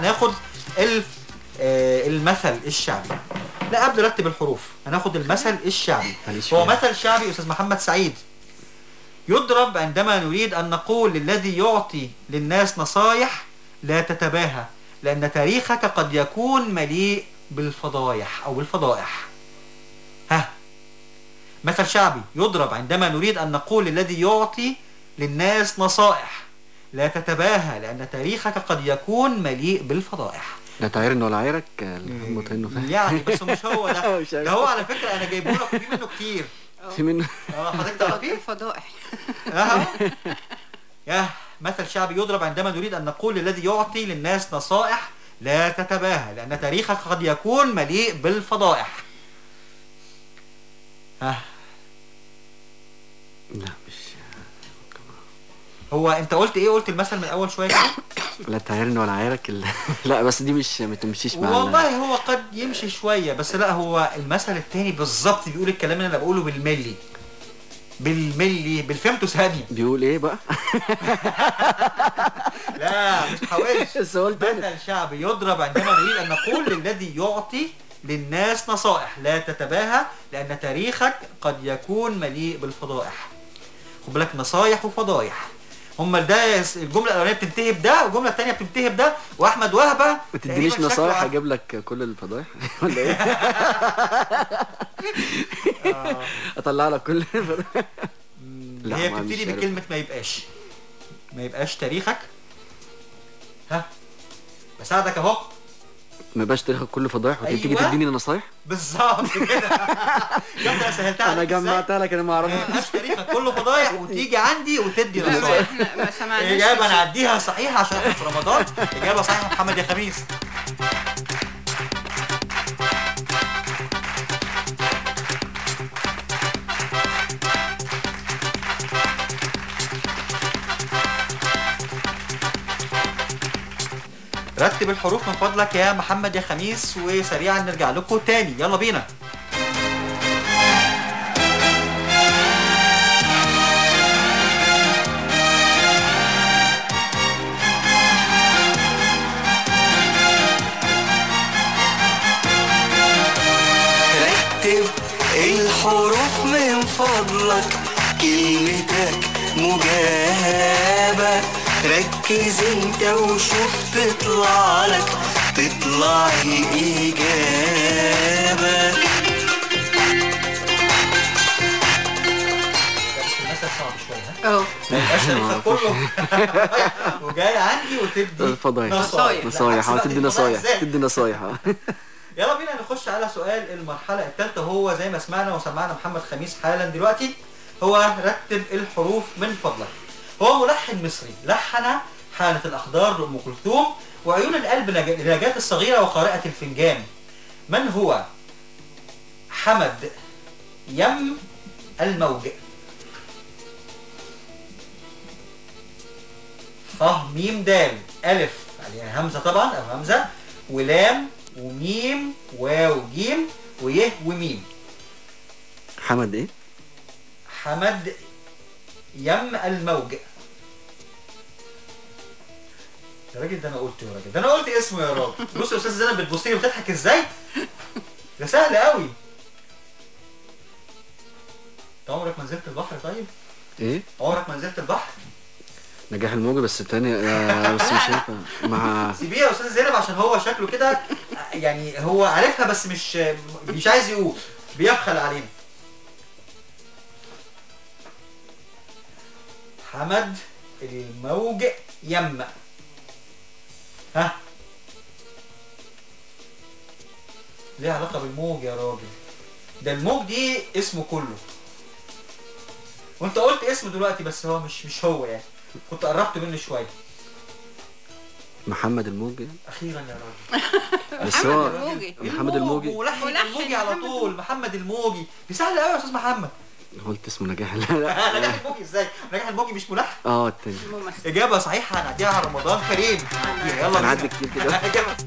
هناخد الف آه المثل الشعبي لا قبل رتب الحروف هناخد المثل الشعبي معلش هو فيها. مثل شعبي استاذ محمد سعيد يضرب عندما نريد ان نقول للذي يعطي للناس نصايح لا تتباهى لان تاريخك قد يكون مليء بالفضايح او بالفضائح ها مثل شعبي يضرب عندما نريد ان نقول للذي يعطي للناس نصائح لا تتباهى لان تاريخك قد يكون مليء بالفضائح لا تعيرن ولا عيرك المطعم انه يعني بس مش هو ده مش عارف. ده هو على فكره انا جايبه لك في منه كتير في منه اه حضرتك تعرفيه الفضائح اهو يا مثل شعبي يضرب عندما نريد ان نقول للذي يعطي للناس نصائح لا تتباهى لان تاريخك قد يكون مليء بالفضائح ها لا مش هو انت قلت ايه قلت المثل من الاول شويه كده لا تعيرن ولا عيرك ال... لا بس دي مش ما تمشيش مع ال- والله هو قد يمشي شويه بس لا هو المثل التاني بالظبط بيقول الكلام اللي انا بقوله بالملي بالملي بالفهمته ثانيه بيقول ايه بقى لا مش حاولش بس قلت أنا. مثل شعبي يضرب عندما نريد ان نقول للذي يعطي للناس نصائح لا تتباهى لان تاريخك قد يكون مليء بالفضائح خد بالك نصايح وفضايح هما ده الجمله الاولانيه بتنتهي بده والجمله الثانيه بتنتهي بده واحمد وهبه ما تدينيش تقريباً شكله نصايح عارف. اجيب لك كل الفضايح ولا ايه اطلع لك كل الفضايح لا، هي ما بتبتدي مش عارف. بكلمه ما يبقاش ما يبقاش تاريخك ها بساعدك اهو ما يبقاش تاريخك كله فضايح وتيجي أيوة. تديني نصايح بالظبط كده شفت انا سهلتها انا عليك إزاي؟ جمعتها لك انا ما ما اعرفش يبقاش تاريخك كله فضايح وتيجي عندي وتدي لا ما نصايح احنا ما سمعناش اجابه نعديها صحيحه عشان احنا في رمضان اجابه صحيحه محمد يا خميس رتب الحروف من فضلك يا محمد يا خميس وسريعا نرجع لكم تاني يلا بينا رتب الحروف من فضلك كلمتك مجابة ركز انت وشوف تطلع لك تطلع الإجابة المثل صعب شويه ها اه ما يبقاش تاريخك كله وجاي عندي وتدي الفضايح نصايح. نصايح اه لا، تدي عكس بقى نصايح إزاي؟ تدي نصايح اه يلا بينا نخش على سؤال المرحلة الثالثة هو زي ما سمعنا وسمعنا محمد خميس حالا دلوقتي هو رتب الحروف من فضلك هو ملحن مصري لحن حالة الأخضار لأم كلثوم وعيون القلب لنج- لنجاة الصغيرة وقارئة الفنجان من هو حمد يم الموج ف ميم دال ألف عليها همزة طبعا أو همزة ولام وميم واو جيم ويه وميم حمد ايه حمد يم الموج يا راجل ده انا قلت يا راجل ده انا قلت اسمه يا راجل بص يا استاذ زينب بتبص لي وتضحك ازاي ده سهل قوي انت عمرك ما نزلت البحر طيب ايه عمرك ما نزلت البحر نجاح الموجة بس التاني آه، بس مش هينفع مع سيبيه يا استاذ زينب عشان هو شكله كده يعني هو عارفها بس مش مش عايز يقول بيبخل علينا حمد الموج يم ها ليه علاقة بالموج يا راجل ده الموج دي اسمه كله وانت قلت اسمه دلوقتي بس هو مش مش هو يعني كنت قربت منه شويه محمد الموجي اخيرا يا راجل بس محمد هو الموجي. محمد الموجي ملحن ملحن الموجي على محمد طول محمد الموجي دي سهله قوي يا استاذ محمد قلت اسمه نجاح لا لا نجاح الموجي ازاي نجاح الموجي مش ملحن اه التاني ممثل اجابه صحيحه هنعديها على رمضان كريم يلا هنعدي بينا. كتير كده. إجابة.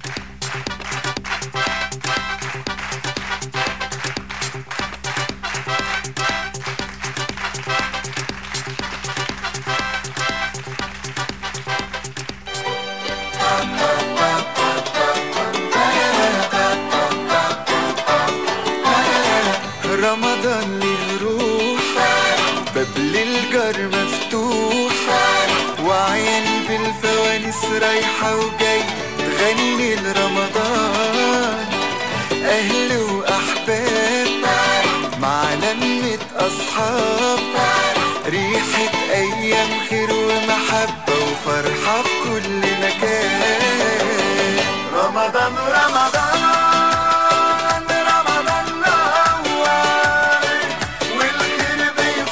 رمضان رمضان رمضان نور والخير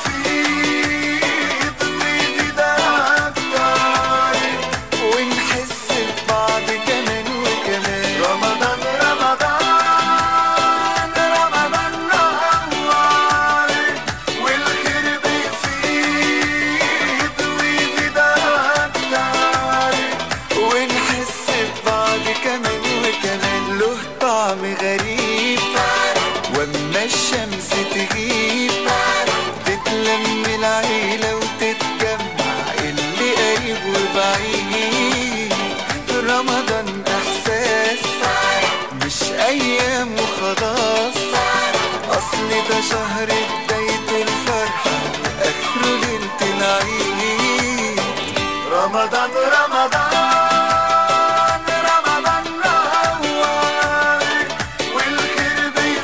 بيفيض ويزيد أكتر ونحس ببعض كمان وكمان رمضان رمضان رمضان نور والخير بيفيض ويزيد أكتر ونحس ببعض كمان وكمان له طعم غريب واما الشمس تغيب تتلم العيلة وتتجمع اللي قريب وبعيد رمضان احساس مش ايام وخلاص اصل ده شهر بداية الفرحة اخره ليلة العيد رمضان رمضان رمضان نور والخير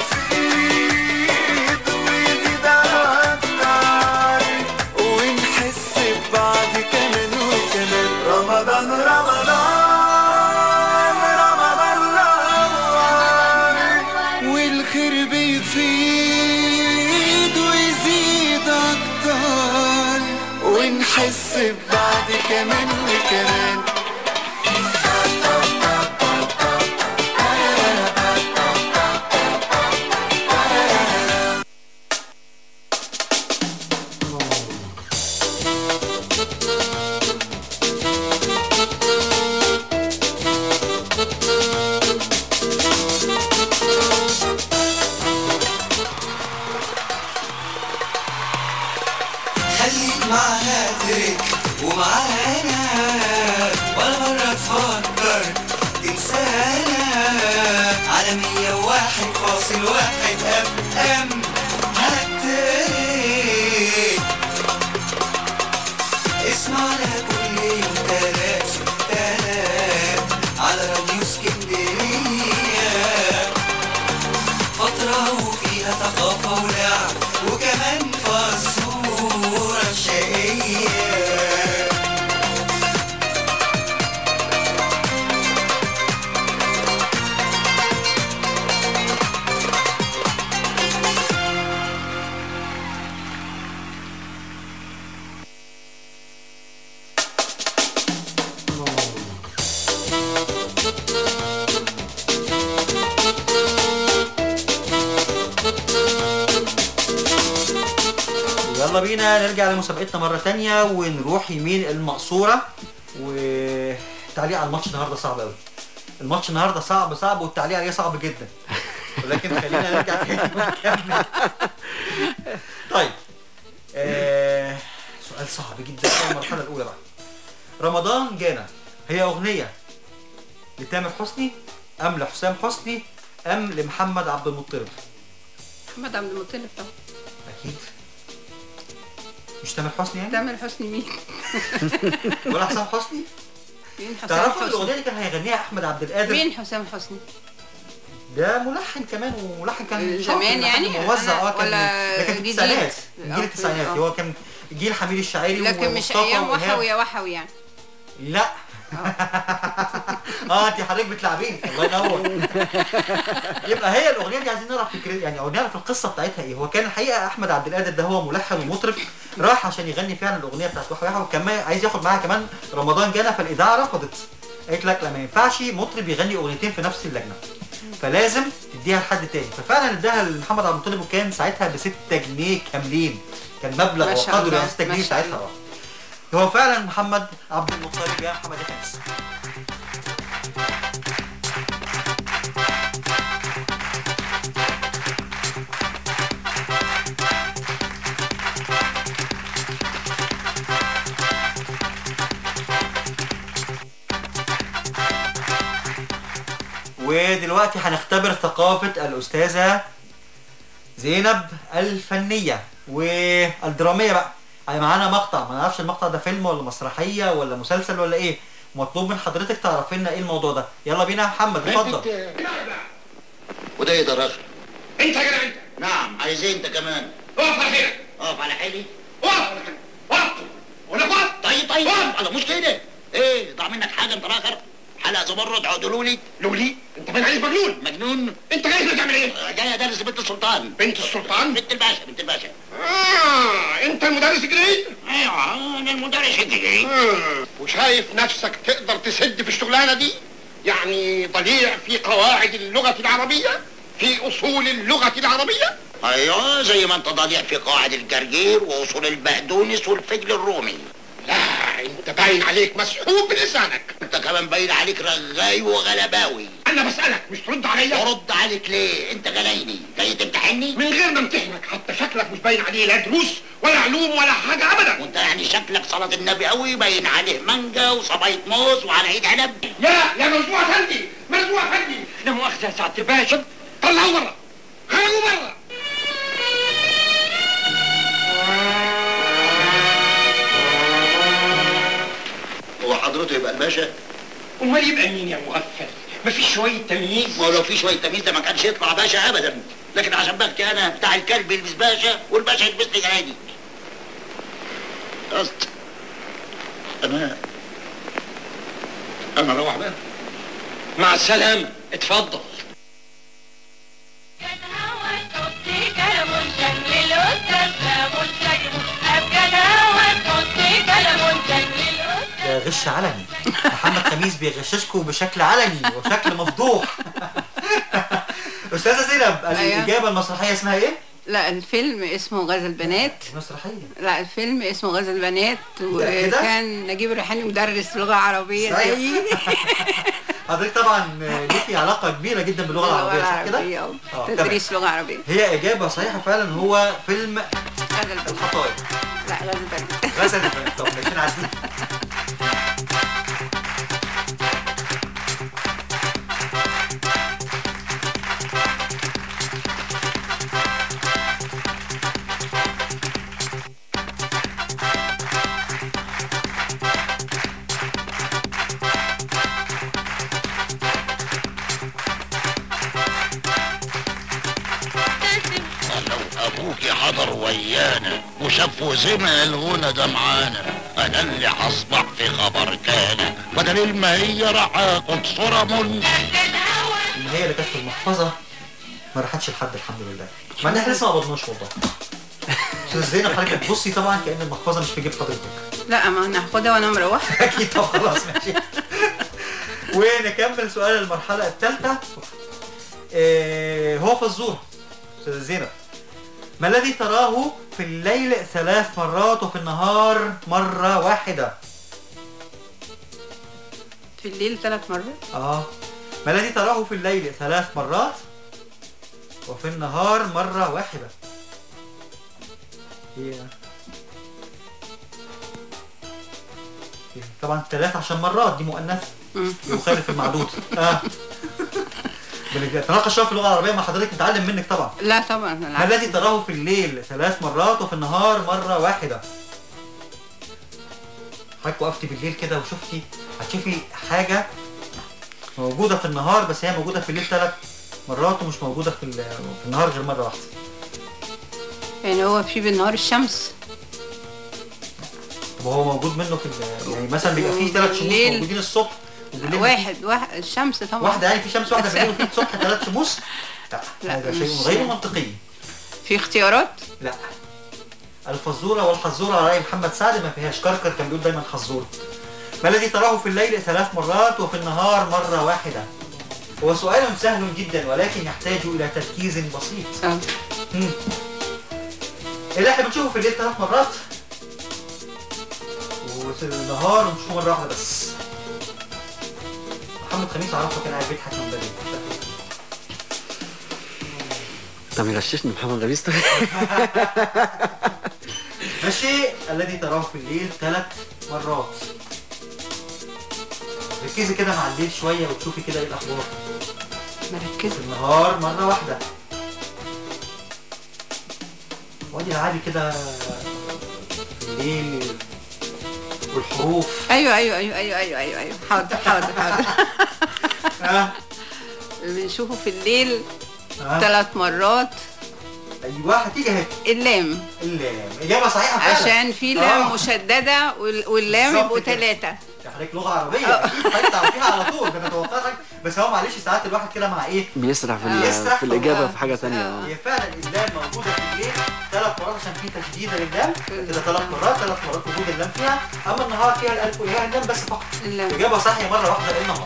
بيفيض ويزيد أكتر ونحس ببعض كمان وكمان رمضان رمضان رمضان نور والخير بيفيض ويزيد أكتر ونحس ببعض كمان وكمان خليك معاها ترك ومعانا ولا مرة تفكر تنسانا على مية واحد فاصل واحد اف ام هترك اسمعنا كل يوم تلات تلات على راديو اسكندرية فترة وفيها ثقافة ولعب وكمان فزورة شقية يلا بينا نرجع لمسابقتنا مرة تانية ونروح يمين المقصورة وتعليق على الماتش النهارده صعب قوي الماتش النهارده صعب صعب والتعليق عليه صعب جدا ولكن خلينا نرجع تاني ونكمل طيب آه سؤال صعب جدا في المرحلة الأولى بقى رمضان جانا هي أغنية لتامر حسني أم لحسام حسني أم لمحمد عبد المطلب محمد عبد المطلب طبعا أكيد مش تامر حسني يعني تامر حسني مين؟ ولا حسام حسني مين حسام تعرفوا حسني؟ الاغنيه اللي كان هيغنيها احمد عبد القادر مين حسام حسني؟ ده ملحن كمان وملحن كان زمان شاطر، يعني؟ ملحن موزع اه كان ولا ده كان في جديد؟ التسعينات آه، جيل التسعينات آه. هو كان جيل حميد الشاعري لكن مش ومصطفى ايام وإيهاب. وحوي يا وحوي يعني لا اه انت حضرتك بتلعبيني الله ينور يبقى هي الاغنيه دي عايزين نعرف فكرة يعني او نعرف القصه بتاعتها ايه هو كان الحقيقه احمد عبد القادر ده هو ملحن ومطرب راح عشان يغني فعلا الاغنيه بتاعت وحوي وحوي وكمان عايز ياخد معاها كمان رمضان جانا فالاذاعه رفضت قالت لك لا ما ينفعش مطرب يغني اغنيتين في نفس اللجنه فلازم تديها لحد تاني ففعلا اداها لمحمد عبد المطلب وكان ساعتها ب 6 جنيه كاملين كان مبلغ ما شاء وقدره الله، يعني 6 ما جنيه شاء ساعتها الله. اه هو فعلا محمد عبد المطلب يا محمد يا خامس ودلوقتي هنختبر ثقافة الأستاذة زينب الفنية والدرامية بقى يعني معانا مقطع ما نعرفش المقطع ده فيلم ولا مسرحية ولا مسلسل ولا ايه مطلوب من حضرتك تعرف لنا ايه الموضوع ده يلا بينا يا محمد اتفضل وده ايه ده راجل انت يا جدع انت نعم عايز ايه انت كمان اقف على حيلك اقف على حالي اقف اقف ولا اقف طيب طيب على مش كده ايه ضاع منك حاجه انت راخر حلقه زمرد عقدوا لي لولي انت باين عليك مجنون مجنون انت جاي هنا تعمل ايه؟ آه، جاي ادرس بنت السلطان بنت السلطان؟ بنت الباشا بنت الباشا اه انت المدرس الجديد؟ ايوه انا المدرس الجديد آه. وشايف نفسك تقدر تسد في الشغلانه دي؟ يعني ضليع في قواعد اللغه العربيه؟ في اصول اللغه العربيه؟ ايوه زي ما انت ضليع في قواعد الجرجير واصول البقدونس والفجل الرومي لا انت باين عليك مسحوب بلسانك انت كمان باين عليك رغاي وغلباوي انا بسالك مش ترد عليا ارد عليك ليه انت غلايني جاي تمتحني من غير ما امتحنك حتى شكلك مش باين عليه لا دروس ولا علوم ولا حاجه ابدا وانت يعني شكلك صلاة النبي قوي باين عليه مانجا وصبايط موز وعلى عيد عنب لا يا مرزوع افندي مرزوع افندي لا مؤاخذة يا سعادة الباشا طلعوا بره خرجوا بره هو حضرته يبقى الباشا امال يبقى مين يا مغفل مفيش شوية تمييز ما هو لو في شوية تمييز ده ما كانش يطلع باشا ابدا لكن عشان بختي انا بتاع الكلب يلبس باشا والباشا يلبس لي جنادي قصد انا انا اروح بقى مع السلامة اتفضل ده غش علني محمد خميس بيغششكم بشكل علني وشكل مفضوح استاذه زينب أيوة. الاجابه المسرحيه اسمها ايه لا الفيلم اسمه غزل البنات مسرحيه لا الفيلم اسمه غزل البنات كده؟ وكان نجيب الريحاني مدرس لغة عربية صحيح. زيي حضرتك طبعا ليكي علاقه كبيره جدا باللغه العربيه صح كده العربية آه، اه تمام. تدريس لغة عربية هي اجابه صحيحه فعلا هو فيلم غزل البنات الخطايا لا غزل البنات غزل البنات طب ماشي نعديه لو ابوك حضر ويانا وشاف وسمع الغنى ده معانا انا اللي هصبح في خبر كان بدل ما هي راح اخد صورة من ان هي اللي كانت في المحفظه ما راحتش لحد الحمد لله مع ان احنا لسه ما قبضناش والله استاذ زينب حضرتك بتبصي طبعا كان المحفظه مش في جيب حضرتك لا ما انا هاخدها وانا مروحة اكيد طب خلاص ماشي ونكمل سؤال المرحله الثالثه إيه هو فزوره استاذ زينب ما الذي تراه في الليل ثلاث مرات وفي النهار مره واحده في الليل ثلاث مرات اه ما الذي تراه في الليل ثلاث مرات وفي النهار مرة واحدة هي طبعا ثلاث عشان مرات دي مؤنث مم. يخالف المعدود اه بنتناقش شويه في اللغه العربيه مع حضرتك نتعلم منك طبعا لا طبعا ما العكس. الذي تراه في الليل ثلاث مرات وفي النهار مرة واحدة حضرتك وقفتي بالليل كده وشفتي هتشوفي حاجة موجودة في النهار بس هي موجودة في الليل ثلاث مرات ومش موجودة في, ال- في النهار غير مرة واحدة يعني هو في بالنهار الشمس طب هو موجود منه في ال- يعني مثلا بيبقى فيه ثلاث شموس بالليل. موجودين الصبح وبالليل واحد واحد الشمس طبعا واحدة يعني في شمس واحدة بالليل وفي الصبح ثلاث شموس لا, لا، هذا شيء مش- غير منطقي في اختيارات لا الفزورة والحزورة على رأي محمد سعد ما فيهاش كركر كان بيقول دايما حزورة ما الذي تراه في الليل ثلاث مرات وفي النهار مرة واحدة هو سؤال سهل جدا ولكن يحتاج إلى تركيز بسيط اه مم. اللي احنا بنشوفه في الليل ثلاث مرات وفي النهار بنشوفه مرة واحدة بس محمد خميس عرفه كان قاعد بيضحك من بدري طب يغششني محمد لبيس طيب ماشي الذي تراه في الليل ثلاث مرات ركزي كده مع الليل شوية وتشوفي كده ايه الأخبار مركزة في النهار مرة واحدة وادي عادي كده في الليل والحروف ايوه ايوه ايوه ايوه ايوه ايوه ايوه حاضر حاضر حاضر ها بنشوفه في الليل ها ثلاث مرات ايوه هتيجي اهي اللام اللام اجابه صحيحه فعلا عشان في لام آه. مشددة وال- واللام بالظبط يبقوا كده. ثلاثة حضرتك لغه عربيه اكيد حضرتك تعرفيها على طول ده انا توقعتك بس هو معلش ساعات الواحد كده مع ايه بيسرح في, ال- بيسرح في الاجابه هو- في حاجه تانية اه هي فعلا اللام موجوده في الليل ثلاث مرات عشان في تشديد لللام كده ثلاث مرات ثلاث مرات وجود اللام فيها اما النهار فيها الالف والياء اللام بس فقط اللام. اجابه صحيحه مره واحده النهار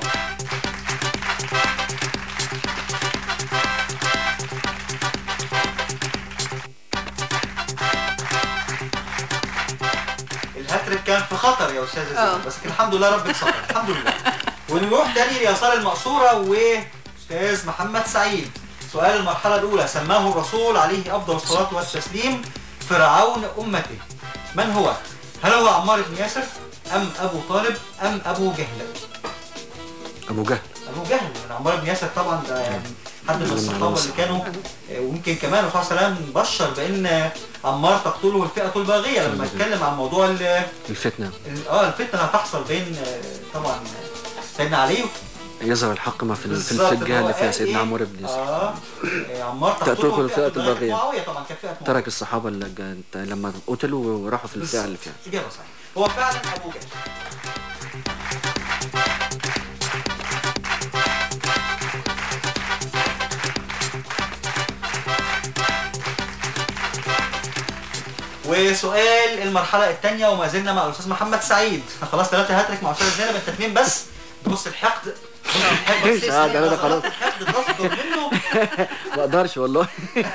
الهاتريك كان في خطر يا استاذه آه. زينب بس كان الحمد لله ربك ستر الحمد لله ونروح تاني ليسار المقصوره واستاذ محمد سعيد سؤال المرحله الاولى سماه الرسول عليه افضل الصلاه والتسليم فرعون امته من هو هل هو عمار بن ياسر ام ابو طالب ام ابو جهل ابو جهل ابو جهل من عمار بن ياسر طبعا ده يعني حد من الصحابه اللي كانوا آه، ويمكن كمان الرسول صلى الله عليه وسلم بشر بان عمار تقتله الفئه الباغيه لما اتكلم عن موضوع ال- الفتنه ال- اه الفتنه هتحصل بين آه، طبعا آه، سيدنا علي يظهر الحق ما في ال- في بالظبط، الفجه هو اللي فيها قال سيدنا إيه؟ عمرو بن ياسر اه آه، عمار تقتله تقتله الفئة الفئه الباغية. معاويه طبعا كانت فئه معاويه ترك الصحابه اللي جا- لما قتلوا وراحوا في الفئه اللي فيها اجابه صحيحه هو فعلا ابو جهل وسؤال المرحلة الثانية وما زلنا مع الأستاذ محمد سعيد احنا خلاص ثلاثة هاتريك مع أستاذ زينب أنت اثنين بس بص الحقد بص الحقد بص آه، ده أنا نظرات خلاص. الحقد تصدر منه ما اقدرش والله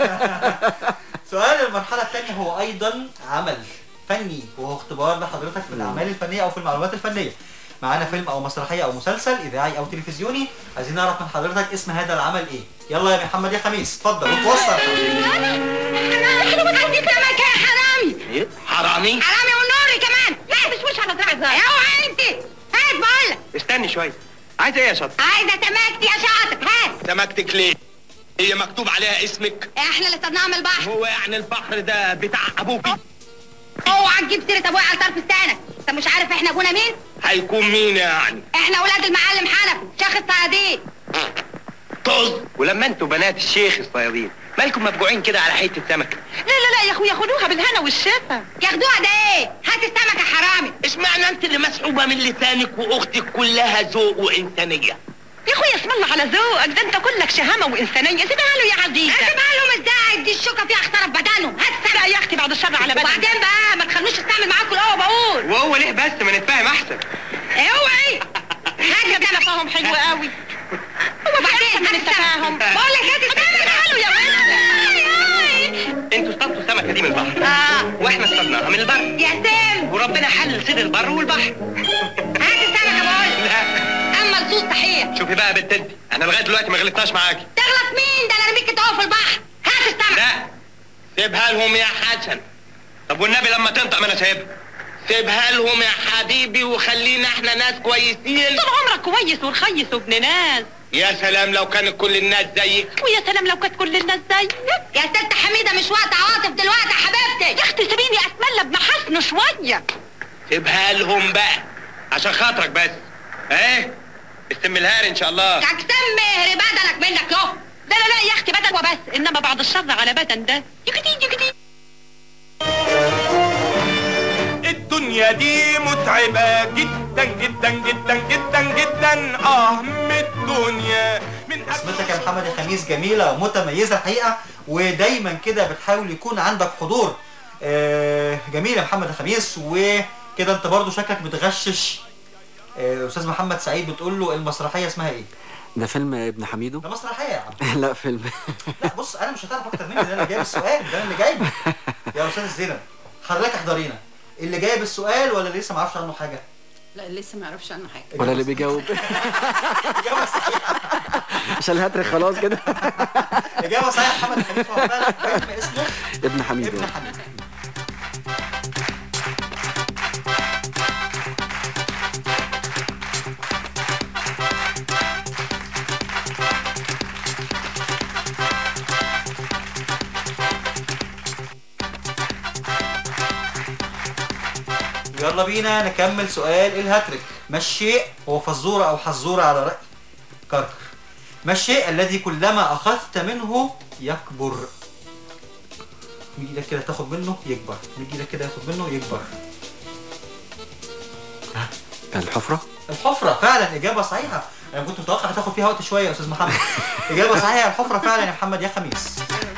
سؤال المرحلة الثانية هو أيضا عمل فني وهو اختبار لحضرتك في الأعمال الفنية أو في المعلومات الفنية معانا فيلم أو مسرحية أو مسلسل إذاعي أو تلفزيوني عايزين نعرف من حضرتك اسم هذا العمل إيه يلا يا محمد يا خميس اتفضل وتوصل احنا عندي سمكة يا حرامي ايه حرامي حرامي ونوري كمان لا مش مش على دراعي ازاي اوعى انت هات بقول استني شويه عايزه ايه يا شاطر عايزة سمكتي يا شاطر هات سمكتك ليه هي مكتوب عليها اسمك احنا اللي صدناها من البحر هو يعني البحر ده بتاع ابوكي اوعى تجيب سيرة ابويا على طرف لسانك انت مش عارف احنا ابونا مين هيكون مين يعني احنا اولاد المعلم حنفي شيخ الصيادين طز ولما انتوا بنات الشيخ الصيادين مالكم مفجوعين كده على حته سمكه لا لا لا يا اخويا خدوها بالهنا والشفا ياخدوها ده ايه هات السمكة يا حرامي اشمعنى انت اللي مسحوبه من لسانك واختك كلها ذوق وانسانيه يا اخويا اسم الله على ذوقك ده انت كلك شهامه وانسانيه سيبها له يا عزيزه سيبها له ازاي دي الشوكه فيها اخترب بدنه هات لا يا اختي بعد الشر على بالك وبعدين بقى ما تخلوش استعمل معاكم الاول بقول وهو ليه بس ما نتفاهم احسن اوعي هات ده تفاهم حلو قوي وبعدين من التفاهم بقول لك هات السمكه له يا ولد انتوا اصطادتوا السمكه دي من البحر اه واحنا اصطادناها من البر يا سام وربنا حلل صيد البر والبحر هات السمكه بقول لا اما اللصوص صحيح شوفي بقى يا بنت انت انا لغايه دلوقتي ما غلطتش معاكي تغلط مين ده انا رميك انت في البحر هات السمكه لا سيبها لهم يا حسن طب والنبي لما تنطق ما انا سايبها سيبها لهم يا حبيبي وخلينا احنا ناس كويسين طول عمرك كويس ورخيص وابن ناس يا سلام لو كانت كل الناس زيك ويا سلام لو كانت كل الناس زيك يا ست حميده مش وقت عواطف دلوقتي يا حبيبتي يا اختي سيبيني اتملى ابن حسن شويه سيبها لهم بقى عشان خاطرك بس ايه استم الهار ان شاء الله اجسام مهر بدنك منك له لا لا لا يا اختي بدن وبس انما بعد الشر على بدن ده يكتي يكتي الدنيا دي متعبة جدا جدا جدا جدا جدا اه من الدنيا من اسمتك يا محمد يا خميس جميلة ومتميزة الحقيقة ودايما كده بتحاول يكون عندك حضور آه، جميل يا محمد يا خميس وكده انت برضو شكلك بتغشش آه، استاذ محمد سعيد بتقول له المسرحية اسمها ايه؟ ده فيلم ابن حميدو ده مسرحية يا عم لا فيلم لا بص انا مش هتعرف اكتر مني ده انا جايب السؤال ده انا اللي جايبه يا استاذ زينب حضرتك احضرينا اللي جايب السؤال ولا لسه ما اعرفش عنه حاجة؟ لا لسه ما يعرفش عنه حاجه ولا اللي بيجاوب إجابة صحيحة عشان الهاتريك خلاص كده إجابة صحيحة محمد الخليفة هو فعلا فيلم اسمه ابن حميدو ابن حميد يلا بينا نكمل سؤال الهاتريك ما الشيء هو فزورة أو حزورة على رأي كاركر ما الشيء الذي كلما أخذت منه يكبر من ايدك كده تاخد منه يكبر من ايدك كده ياخد منه يكبر ها الحفرة الحفرة فعلا إجابة صحيحة أنا كنت متوقع هتاخد فيها وقت شوية يا أستاذ محمد إجابة صحيحة الحفرة فعلا يا محمد يا خميس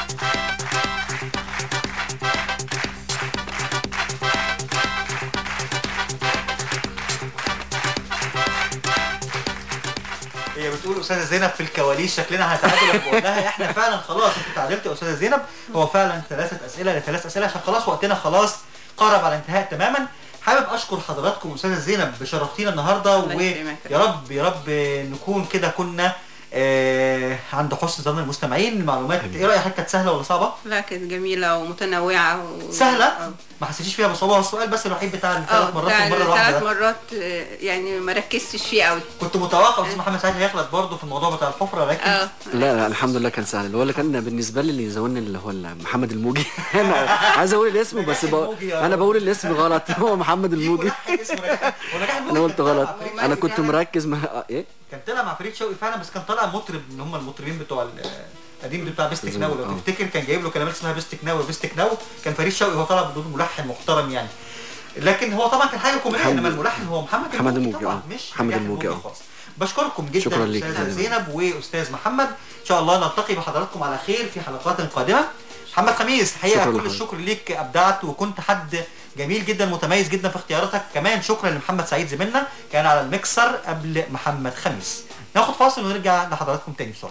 هي بتقول استاذه زينب في الكواليس شكلنا هنتعادل أنا بقول لها احنا فعلا خلاص انت تعادلت يا استاذه زينب هو فعلا ثلاثه اسئله لثلاث اسئله عشان خلاص وقتنا خلاص قرب على الانتهاء تماما حابب اشكر حضراتكم استاذه زينب بشرفتينا النهارده الله يكرمك. ويا رب يا رب نكون كده كنا آه عند حسن ظن المستمعين المعلومات ايه رايك حضرتك كانت سهله ولا صعبه؟ لا كانت جميلة ومتنوعة و... سهله؟ آه. ما حسيتيش فيها بصعوبه هو السؤال بس الوحيد بتاع اه الثلاث مرات بتاع والمره الواحده ثلاث ده. مرات آه، يعني ما ركزتش فيه قوي كنت متوقع استاذ محمد سعيد هيغلط برضه في الموضوع بتاع الحفره لكن اه لا لا الحمد لله كان سهل اللي هو اللي كان بالنسبه لي اللي يزوني اللي هو محمد الموجي انا عايز اقول الاسم بس بقول الموجي يا انا رب. بقول الاسم غلط هو محمد الموجي اسمه نجاح- هو نجاح الموجي انا قلت كان طالع غلط مع فريد انا شوقي كنت يعني. مركز مع آه، ايه كان طلع مع فريد شوقي فعلا بس كان طالع مطرب من هم المطربين بتوع ال- القديم بتاع بيست بالظبط، كناوي لو آه. تفتكر كان جايب له كلمات اسمها بيست كناوي بيست كناوي كان فريد شوقي هو طالع بدون ملحن محترم يعني لكن هو طبعا كان حاجه كوميديه محمد- انما الملحن هو محمد محمد الموجي الموجي، طبعا آه. مش محمد نجاح الموجي، آه. خالص بشكركم جدا شكراً ليك استاذه يا زينب واستاذ محمد ان شاء الله نلتقي بحضراتكم على خير في حلقات قادمه محمد خميس حقيقه شكراً كل لحضرتك. الشكر ليك ابدعت وكنت حد جميل جدا متميز جدا في اختياراتك كمان شكرا لمحمد سعيد زميلنا كان على المكسر قبل محمد خميس ناخد فاصل ونرجع لحضراتكم تاني بسرعه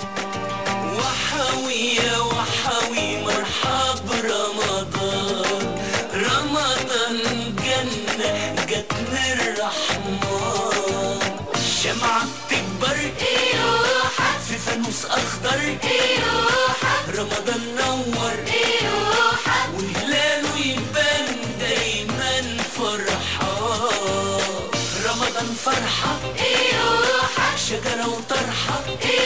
وحوي يا وحوي مرحب رمضان رمضان جنة جت من الرحمن الشمعة بتكبر في فانوس أخضر رمضان نور وهلاله يبان دايما فرحان رمضان فرحة شجرة وطرحة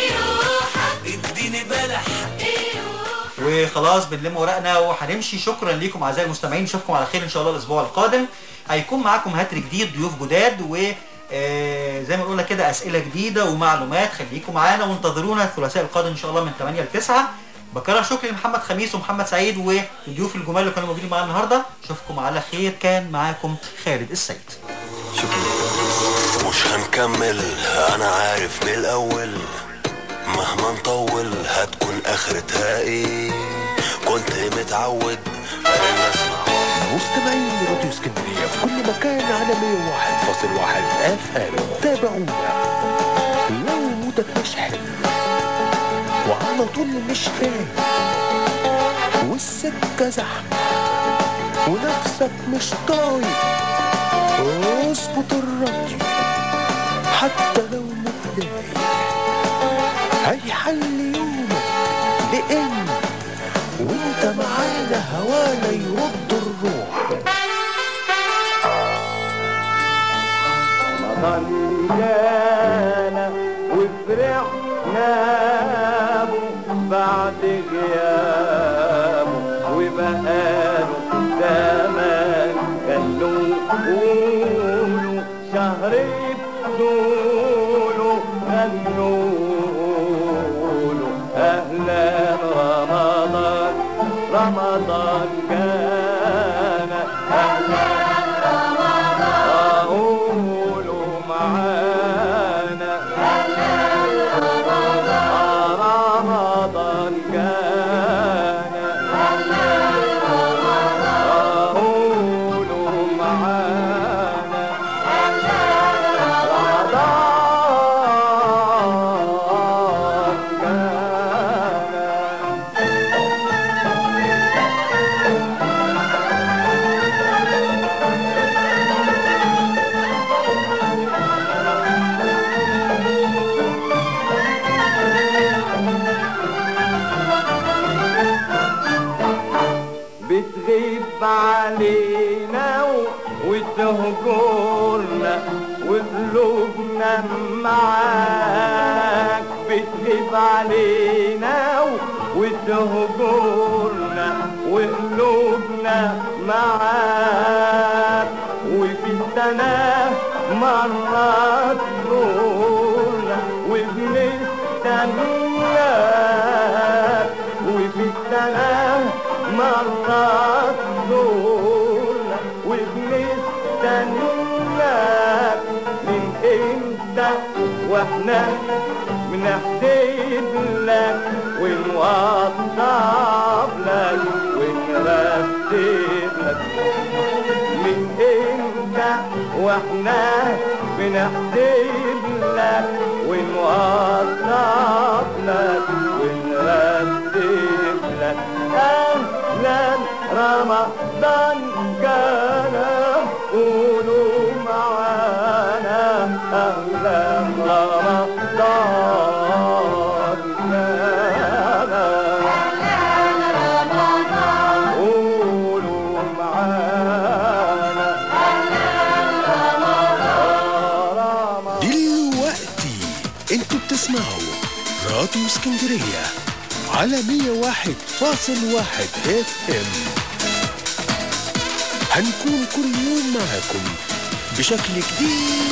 اديني بلح وخلاص بنلم ورقنا وهنمشي شكرا ليكم اعزائي المستمعين نشوفكم على خير ان شاء الله الاسبوع القادم هيكون معاكم هاتر جديد ضيوف جداد و آه، زي ما قلنا كده اسئله جديده ومعلومات خليكم معانا وانتظرونا الثلاثاء القادم ان شاء الله من 8 ل 9 بكرر شكري لمحمد خميس ومحمد سعيد والضيوف الجمال اللي كانوا موجودين معانا النهارده اشوفكم على خير كان معاكم خالد السيد مش هنكمل انا عارف من الاول مهما نطول هتكون اخرتها ايه كنت متعود ان اسمع مستمعين راديو اسكندريه في كل مكان على 101.1 اف ام تابعونا لو مودك مش حلو وعلى طول مش رايق والسكه زحمه ونفسك مش طايق اظبط الراديو حتى لو متضايق هيحل يومك لان وانت معانا هوانا يرد الروح رمضان جانا وفرحنا به بعد غيابه وبقاله زمان خلوه قولوا شهر بدوله غنوا له اهلا رمضان رمضان جانا اهلا قولوا معانا رمضان جانا قولوا معانا رمضان جانا بتغيب علينا و- وتهجرنا وقلوبنا معاك بتغيب علينا و- وتهجرنا وقلوبنا معاك وفي السنة مرة تزورنا وبنستناك وفي السنة مرة تزورنا وبنستناك واحنا بنحسب لك ونوضب لك ونرتب لك من امتى واحنا بنحسب لك ونوضب لك ونرتب لك اهلا رمضان كان قولوا معانا اهلا رمضان كان قولوا معانا دلوقتي انتوا بتسمعوا راديو اسكندرية على 101.1 اف ام هنكون كل يوم معاكم بشكل جديد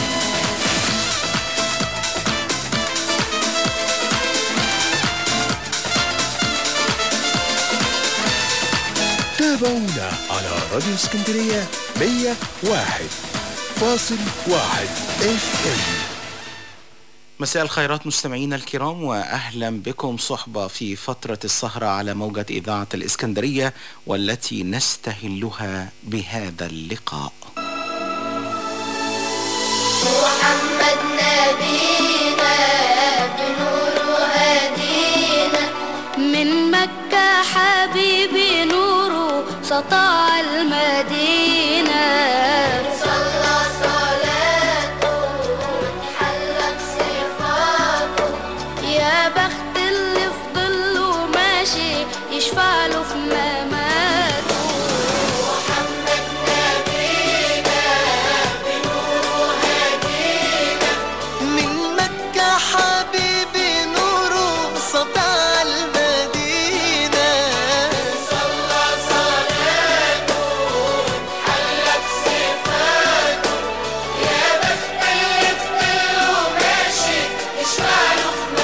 تابعونا على راديو اسكندرية 101.1 اف ام مساء الخيرات مستمعينا الكرام واهلا بكم صحبه في فتره السهره على موجه اذاعه الاسكندريه والتي نستهلها بهذا اللقاء. محمد نبينا بنور هدينا من مكة حبيبي نوره سطع المدينة صلى صلاته حلق صفاته يا بخت اللي في ظله ماشي يشفع له في مماته محمد نبينا بنور هدينا من مكة حبيبي نوره سطع المدينة صلى صلاته حلت صفاته يا بخت اللي في ظله ماشي يشفع له في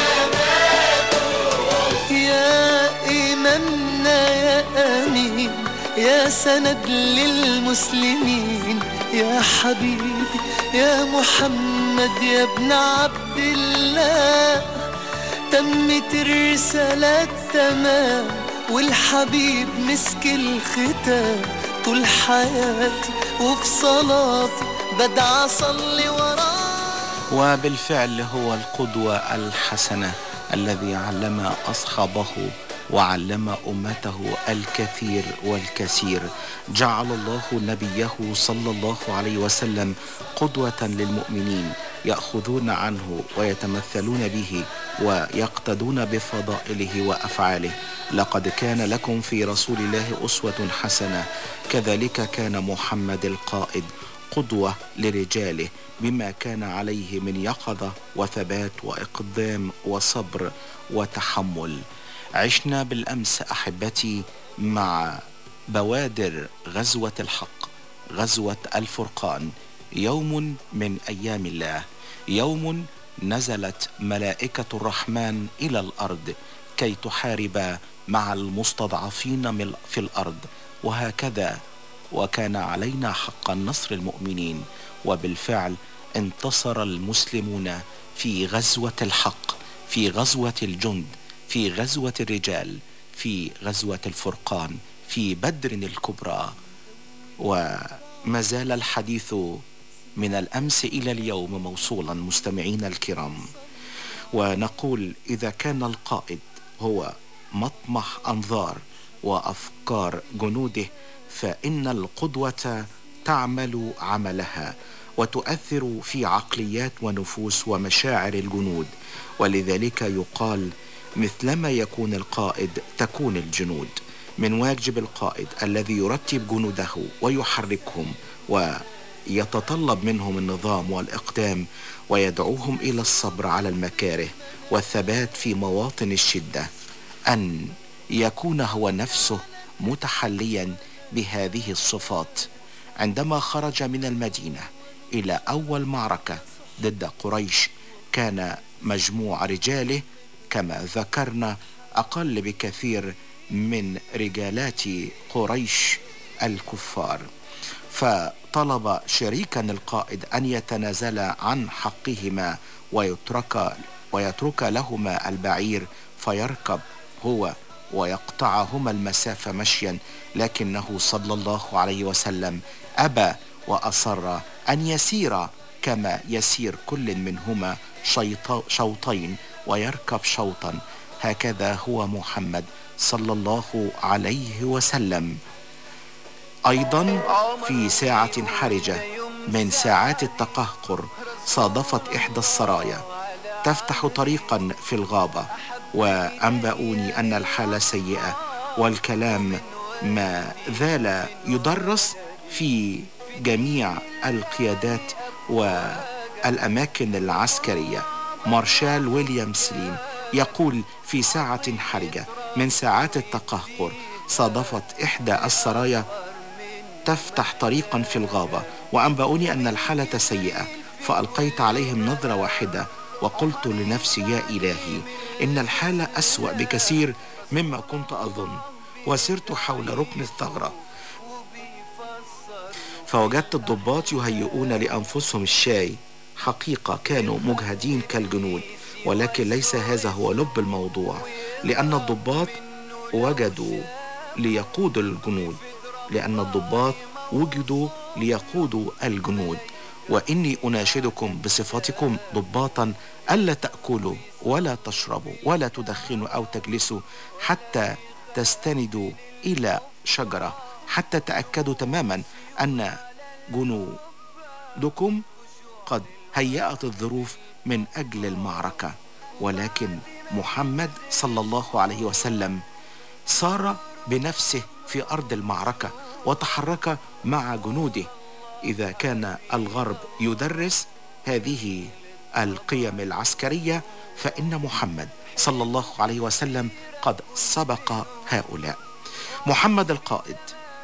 مماته يا إمامنا يا أمين يا سند للمسلمين يا حبيبي يا محمد يا ابن عبد الله تمت الرسالة تمام والحبيب مسك الختام طول حياتي وفي صلاتي بدعى أصلي وراه وبالفعل هو القدوة الحسنة الذي علم أصحابه وعلم أمته الكثير والكثير جعل الله نبيه صلى الله عليه وسلم قدوة للمؤمنين يأخذون عنه ويتمثلون به ويقتدون بفضائله وأفعاله لقد كان لكم في رسول الله أسوة حسنة كذلك كان محمد القائد قدوة لرجاله بما كان عليه من يقظة وثبات وإقدام وصبر وتحمل عشنا بالأمس أحبتي مع بوادر غزوة الحق غزوة الفرقان يوم من أيام الله يوم نزلت ملائكة الرحمن إلى الأرض كي تحارب مع المستضعفين من- في الأرض وهكذا وكان علينا حقا نصر المؤمنين وبالفعل انتصر المسلمون في غزوة الحق في غزوة الجند في غزوة الرجال في غزوة الفرقان في بدر الكبرى وما زال الحديث من الأمس إلى اليوم موصولا مستمعينا الكرام ونقول إذا كان القائد هو مطمح أنظار وأفكار جنوده فإن القدوة تعمل عملها وتؤثر في عقليات ونفوس ومشاعر الجنود ولذلك يقال مثلما يكون القائد تكون الجنود من واجب القائد الذي يرتب جنوده ويحركهم ويتطلب منهم النظام والإقدام ويدعوهم إلى الصبر على المكاره والثبات في مواطن الشدة أن يكون هو نفسه متحليا بهذه الصفات عندما خرج من المدينة إلى أول معركة ضد قريش كان مجموع رجاله كما ذكرنا أقل بكثير من رجالات قريش الكفار فطلب شريكا القائد أن يتنازل عن حقهما ويترك ويترك لهما البعير فيركب هو ويقطعهما المسافة مشيا لكنه صلى الله عليه وسلم أبى وأصر أن يسير كما يسير كل منهما شيط شوطين ويركب شوطا هكذا هو محمد صلى الله عليه وسلم أيضا في ساعة حرجة من ساعات التقهقر صادفت إحدى السرايا تفتح طريقا في الغابة وأنبأوني أن الحالة سيئة والكلام ما زال يدرس في جميع القيادات والأماكن العسكرية مارشال ويليام سليم يقول في ساعة حرجة من ساعات التقهقر صادفت إحدى السرايا تفتح طريقا في الغابة وأنبأوني أن الحالة سيئة فألقيت عليهم نظرة واحدة وقلت لنفسي يا إلهي إن الحالة أسوأ بكثير مما كنت أظن وسرت حول ركن الثغرة فوجدت الضباط يهيئون لأنفسهم الشاي حقيقة كانوا مجهدين كالجنود ولكن ليس هذا هو لب الموضوع لأن الضباط وجدوا ليقودوا الجنود لأن الضباط وجدوا ليقودوا الجنود وإني أناشدكم بصفتكم ضباطا ألا تأكلوا ولا تشربوا ولا تدخنوا أو تجلسوا حتى تستندوا إلى شجرة حتى تأكدوا تماما أن جنودكم قد هيأت الظروف من أجل المعركة ولكن محمد صلى الله عليه وسلم سار بنفسه في أرض المعركة وتحرك مع جنوده إذا كان الغرب يدرس هذه القيم العسكرية فإن محمد صلى الله عليه وسلم قد سبق هؤلاء محمد القائد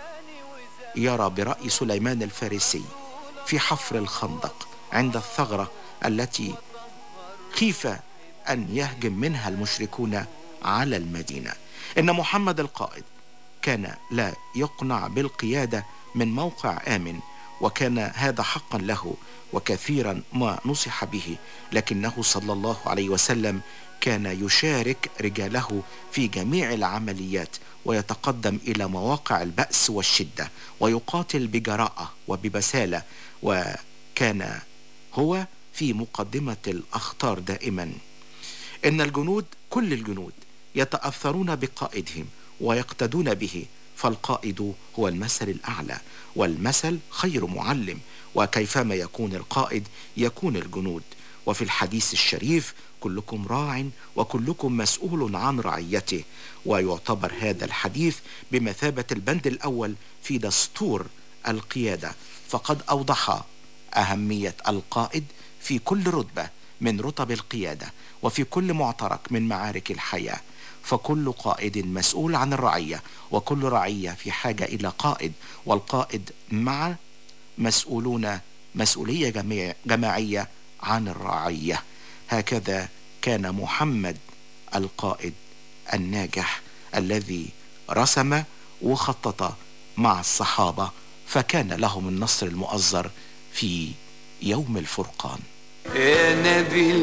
يرى برأي سليمان الفارسي في حفر الخندق عند الثغرة التي خيف أن يهجم منها المشركون على المدينة إن محمد القائد كان لا يقنع بالقيادة من موقع آمن وكان هذا حقا له وكثيرا ما نصح به لكنه صلى الله عليه وسلم كان يشارك رجاله في جميع العمليات ويتقدم الى مواقع البأس والشدة ويقاتل بجراءة وببسالة وكان هو في مقدمة الأخطار دائما إن الجنود كل الجنود يتأثرون بقائدهم ويقتدون به فالقائد هو المثل الأعلى والمثل خير معلم وكيفما يكون القائد يكون الجنود وفي الحديث الشريف كلكم راع وكلكم مسؤول عن رعيته ويعتبر هذا الحديث بمثابة البند الأول في دستور القيادة فقد أوضح أهمية القائد في كل رتبة من رتب القيادة وفي كل معترك من معارك الحياة فكل قائد مسؤول عن الرعية وكل رعية في حاجة إلى قائد والقائد مع مسؤولون مسؤولية جميع جماعية عن الرعية هكذا كان محمد القائد الناجح الذي رسم وخطط مع الصحابة فكان لهم النصر المؤزر في يوم الفرقان يا نبي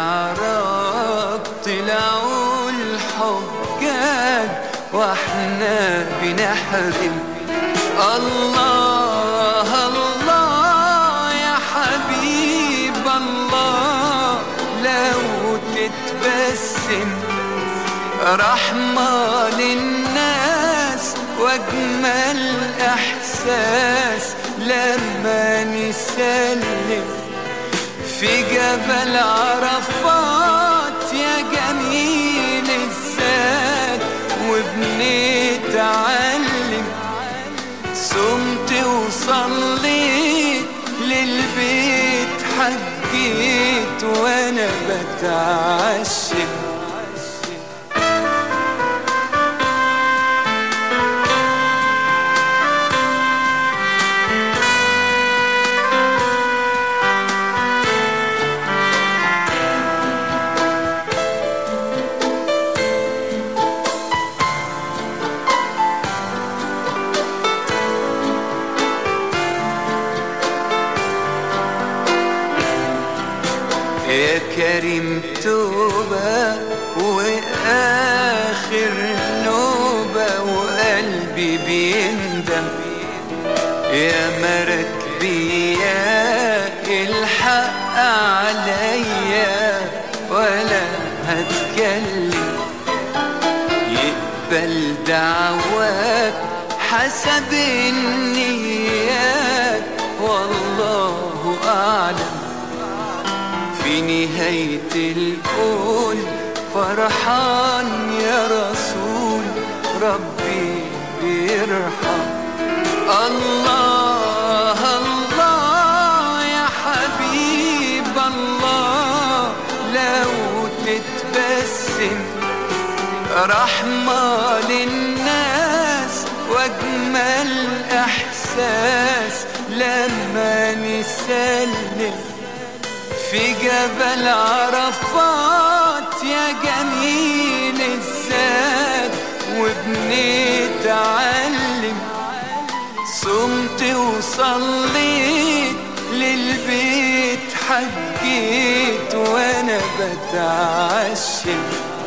المعراج طلعوا الحجاج واحنا بنحرم الله الله يا حبيب الله لو تتبسم رحمة للناس واجمل احساس لما نسلم في جبل عرفات يا جميل الذات وبنتعلم صمت وصليت للبيت حجيت وانا بتعشم يا يا مراكبي يا الحق عليا ولا هتكلم يقبل دعواك حسب النيات والله أعلم في نهاية الكون فرحان يا رسول ربي بيرحم الله الله يا حبيب الله لو تتبسم رحمة للناس واجمل احساس لما نسلم في جبل عرفات يا جميل الذات وبنتعلم صمت وصليت للبيت حجيت وانا بتعشم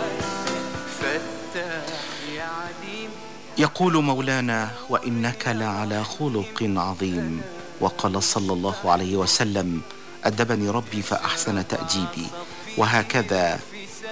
فتح يا عليم يقول مولانا وانك لعلى خلق عظيم وقال صلى الله عليه وسلم ادبني ربي فاحسن تاديبي وهكذا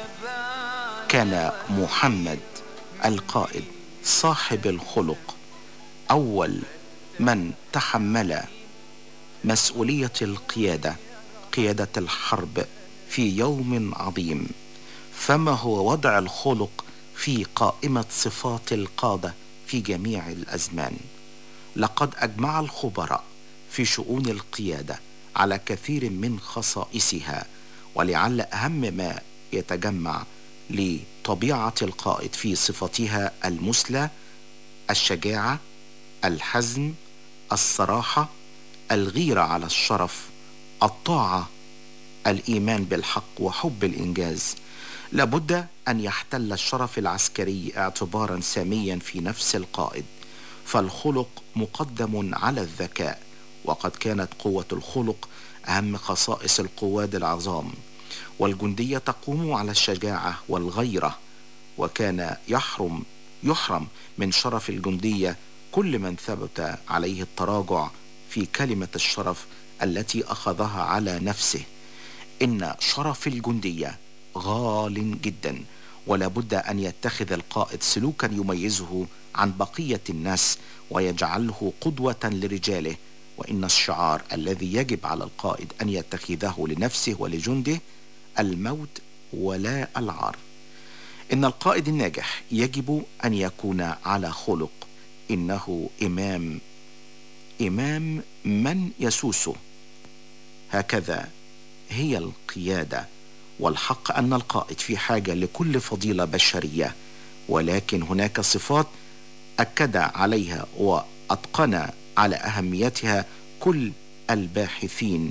كان محمد القائد صاحب الخلق اول من تحمل مسؤوليه القياده قياده الحرب في يوم عظيم فما هو وضع الخلق في قائمه صفات القاده في جميع الازمان لقد اجمع الخبراء في شؤون القياده على كثير من خصائصها ولعل اهم ما يتجمع لطبيعه القائد في صفتها المثلى الشجاعه الحزم الصراحه الغيره على الشرف الطاعه الايمان بالحق وحب الانجاز لابد ان يحتل الشرف العسكري اعتبارا ساميا في نفس القائد فالخلق مقدم على الذكاء وقد كانت قوه الخلق اهم خصائص القواد العظام والجنديه تقوم على الشجاعه والغيره وكان يحرم يحرم من شرف الجنديه كل من ثبت عليه التراجع في كلمه الشرف التي اخذها على نفسه ان شرف الجنديه غال جدا ولا بد ان يتخذ القائد سلوكا يميزه عن بقيه الناس ويجعله قدوه لرجاله وان الشعار الذي يجب على القائد ان يتخذه لنفسه ولجنده الموت ولا العار ان القائد الناجح يجب ان يكون على خلق انه امام امام من يسوسه هكذا هي القياده والحق ان القائد في حاجه لكل فضيله بشريه ولكن هناك صفات اكد عليها واتقن على اهميتها كل الباحثين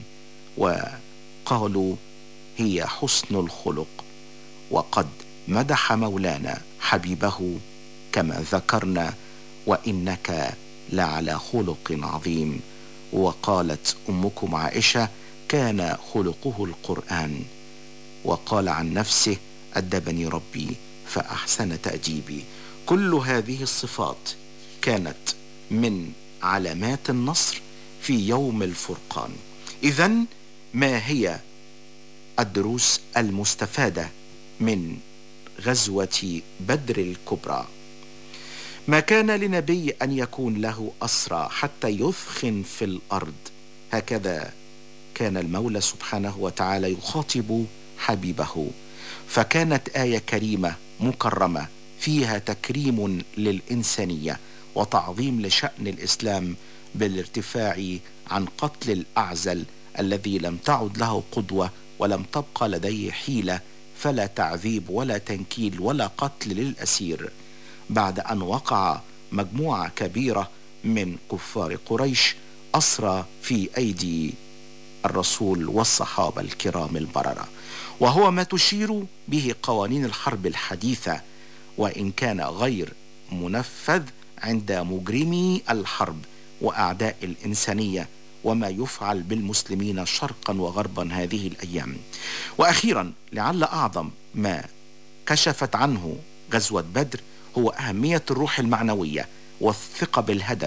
وقالوا هي حسن الخلق وقد مدح مولانا حبيبه كما ذكرنا وانك لعلى خلق عظيم وقالت امكم عائشه كان خلقه القران وقال عن نفسه ادبني ربي فاحسن تاديبي كل هذه الصفات كانت من علامات النصر في يوم الفرقان اذا ما هي الدروس المستفاده من غزوه بدر الكبرى ما كان لنبي ان يكون له اسرى حتى يثخن في الارض هكذا كان المولى سبحانه وتعالى يخاطب حبيبه فكانت ايه كريمه مكرمه فيها تكريم للانسانيه وتعظيم لشان الاسلام بالارتفاع عن قتل الاعزل الذي لم تعد له قدوه ولم تبقى لديه حيله فلا تعذيب ولا تنكيل ولا قتل للاسير بعد ان وقع مجموعه كبيره من كفار قريش اسرى في ايدي الرسول والصحابه الكرام البرره وهو ما تشير به قوانين الحرب الحديثه وان كان غير منفذ عند مجرمي الحرب واعداء الانسانيه وما يفعل بالمسلمين شرقا وغربا هذه الايام واخيرا لعل اعظم ما كشفت عنه غزوه بدر هو اهميه الروح المعنويه والثقه بالهدف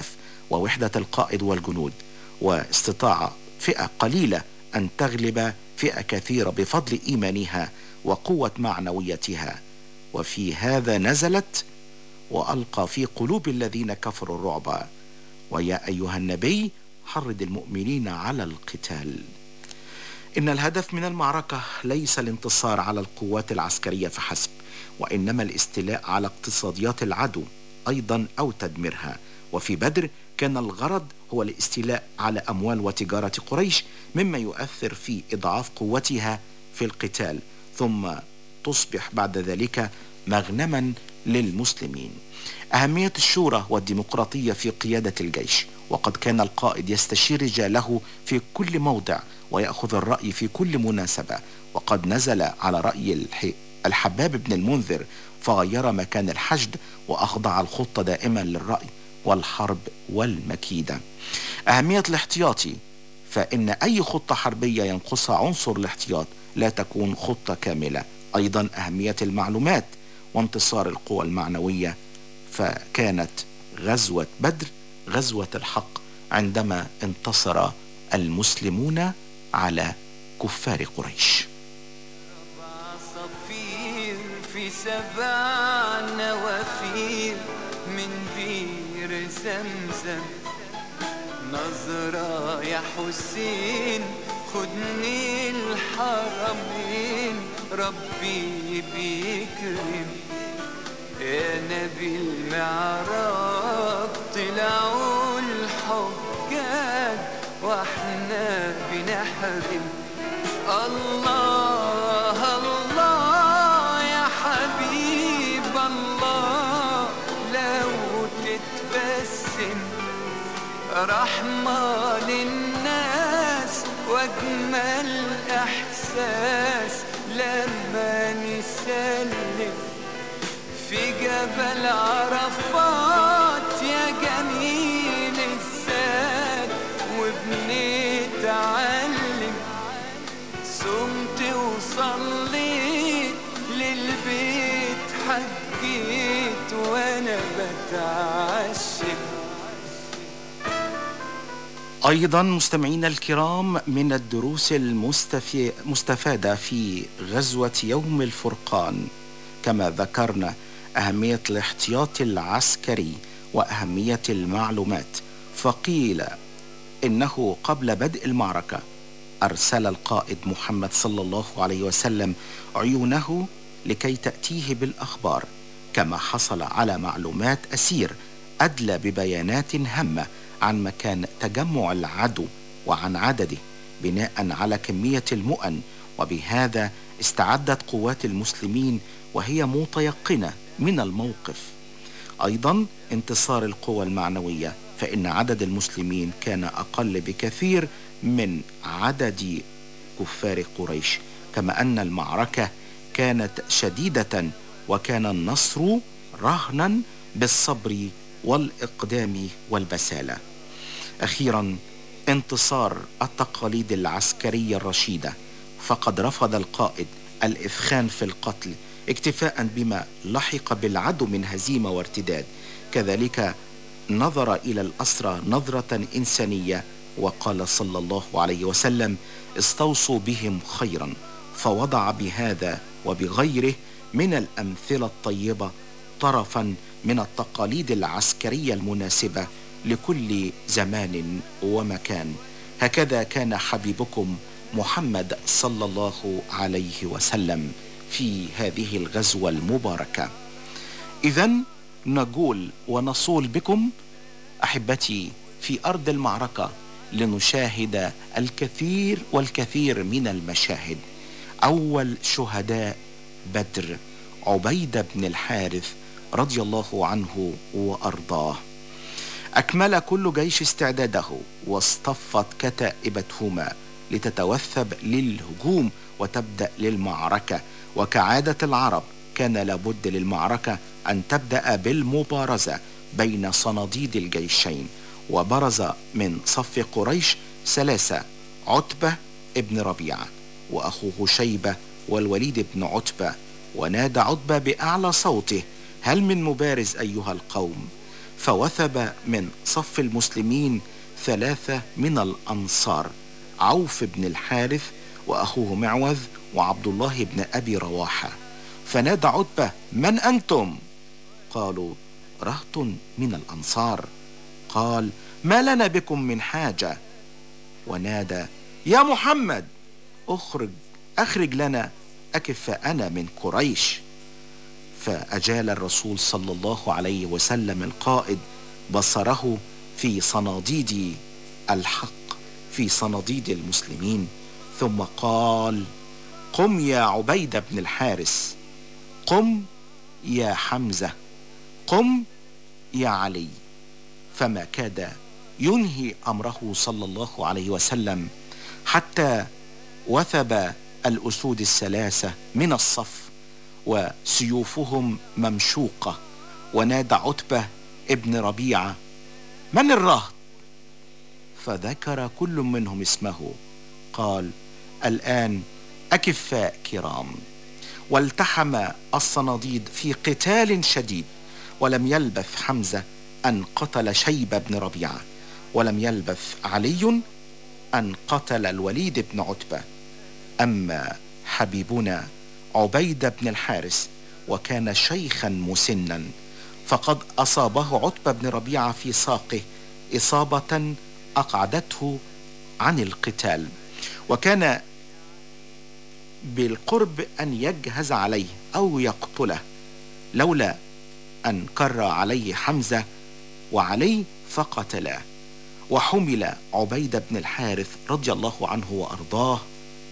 ووحدة القائد والجنود واستطاع فئة قليلة أن تغلب فئة كثيرة بفضل إيمانها وقوة معنويتها وفي هذا نزلت وألقى في قلوب الذين كفروا الرعب ويا أيها النبي حرض المؤمنين على القتال إن الهدف من المعركة ليس الانتصار على القوات العسكرية فحسب وإنما الاستيلاء على اقتصاديات العدو أيضا أو تدميرها وفي بدر كان الغرض هو الاستيلاء على أموال وتجارة قريش مما يؤثر في إضعاف قوتها في القتال ثم تصبح بعد ذلك مغنما للمسلمين أهمية الشورى والديمقراطية في قيادة الجيش وقد كان القائد يستشير رجاله في كل موضع ويأخذ الرأي في كل مناسبة وقد نزل على رأي الح... الحباب بن المنذر فغير مكان الحشد وأخضع الخطة دائما للرأي والحرب والمكيدة أهمية الاحتياطي فإن أي خطة حربية ينقصها عنصر الاحتياط لا تكون خطة كاملة أيضا أهمية المعلومات وانتصار القوى المعنوية فكانت غزوة بدر غزوة الحق عندما انتصر المسلمون على كفار قريش صفير في سبع نوافير من بير زمزم نظرة يا حسين خدني الحرمين ربي بيكرم يا نبي المعراج طلعوا الحجاج واحنا بنحرم الله الله يا حبيب الله لو تتبسم رحمة للناس واجمل احساس لما نسلم في جبل عرفات يا جميل الزاد وبنتعلم صمت وصليت للبيت حجيت وانا بتعشم أيضا مستمعينا الكرام من الدروس المستفي- المستفادة في غزوة يوم الفرقان كما ذكرنا أهمية الاحتياط العسكري وأهمية المعلومات فقيل إنه قبل بدء المعركة أرسل القائد محمد صلى الله عليه وسلم عيونه لكي تأتيه بالأخبار كما حصل على معلومات أسير أدلى ببيانات هامة عن مكان تجمع العدو وعن عدده بناء على كمية المؤن وبهذا استعدت قوات المسلمين وهي متيقنة من الموقف أيضا انتصار القوى المعنوية فإن عدد المسلمين كان أقل بكثير من عدد كفار قريش كما أن المعركة كانت شديدة وكان النصر رهنا بالصبر والإقدام والبسالة أخيرا انتصار التقاليد العسكرية الرشيدة فقد رفض القائد الإثخان في القتل اكتفاء بما لحق بالعدو من هزيمة وارتداد كذلك نظر إلى الأسرى نظرة إنسانية وقال صلى الله عليه وسلم استوصوا بهم خيرا فوضع بهذا وبغيره من الأمثلة الطيبة طرفا من التقاليد العسكرية المناسبة لكل زمان ومكان هكذا كان حبيبكم محمد صلى الله عليه وسلم في هذه الغزوة المباركة إذا نقول ونصول بكم أحبتي في أرض المعركة لنشاهد الكثير والكثير من المشاهد أول شهداء بدر عبيدة بن الحارث رضي الله عنه وأرضاه أكمل كل جيش استعداده واصطفت كتائبتهما لتتوثب للهجوم وتبدأ للمعركة وكعادة العرب كان لابد للمعركة أن تبدأ بالمبارزة بين صناديد الجيشين وبرز من صف قريش ثلاثة عتبة ابن ربيعة وأخوه شيبة والوليد بن عتبة ونادى عتبة بأعلى صوته هل من مبارز أيها القوم فوثب من صف المسلمين ثلاثة من الأنصار عوف بن الحارث وأخوه معوذ وعبد الله بن أبي رواحة فنادى عتبة من أنتم؟ قالوا رهط من الأنصار قال ما لنا بكم من حاجة ونادى يا محمد اخرج اخرج لنا اكفاءنا من قريش فاجال الرسول صلى الله عليه وسلم القائد بصره في صناديد الحق في صناديد المسلمين ثم قال قم يا عبيده بن الحارس قم يا حمزه قم يا علي فما كاد ينهي امره صلى الله عليه وسلم حتى وثب الاسود الثلاثه من الصف وسيوفهم ممشوقه ونادى عتبه ابن ربيعه من الرهط فذكر كل منهم اسمه قال الان اكفاء كرام والتحم الصناديد في قتال شديد ولم يلبث حمزه ان قتل شيبه بن ربيعه ولم يلبث علي ان قتل الوليد بن عتبه اما حبيبنا عبيده بن الحارث وكان شيخا مسنا فقد اصابه عتبه بن ربيعه في ساقه اصابه اقعدته عن القتال وكان بالقرب ان يجهز عليه او يقتله لولا ان كر عليه حمزه وعلي فقتلاه وحمل عبيده بن الحارث رضي الله عنه وارضاه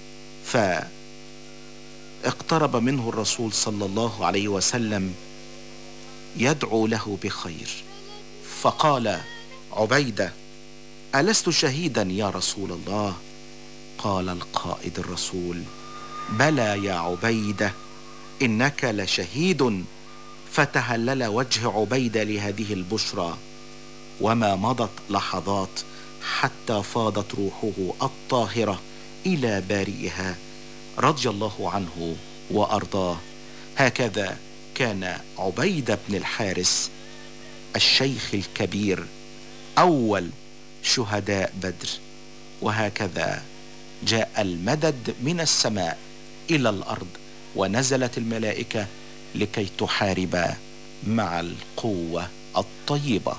فاقترب منه الرسول صلى الله عليه وسلم يدعو له بخير فقال عبيده الست شهيدا يا رسول الله قال القائد الرسول بلى يا عبيده انك لشهيد فتهلل وجه عبيده لهذه البشرى وما مضت لحظات حتى فاضت روحه الطاهره الى بارئها رضي الله عنه وارضاه هكذا كان عبيده بن الحارث الشيخ الكبير اول شهداء بدر وهكذا جاء المدد من السماء الى الارض ونزلت الملائكه لكي تحارب مع القوه الطيبه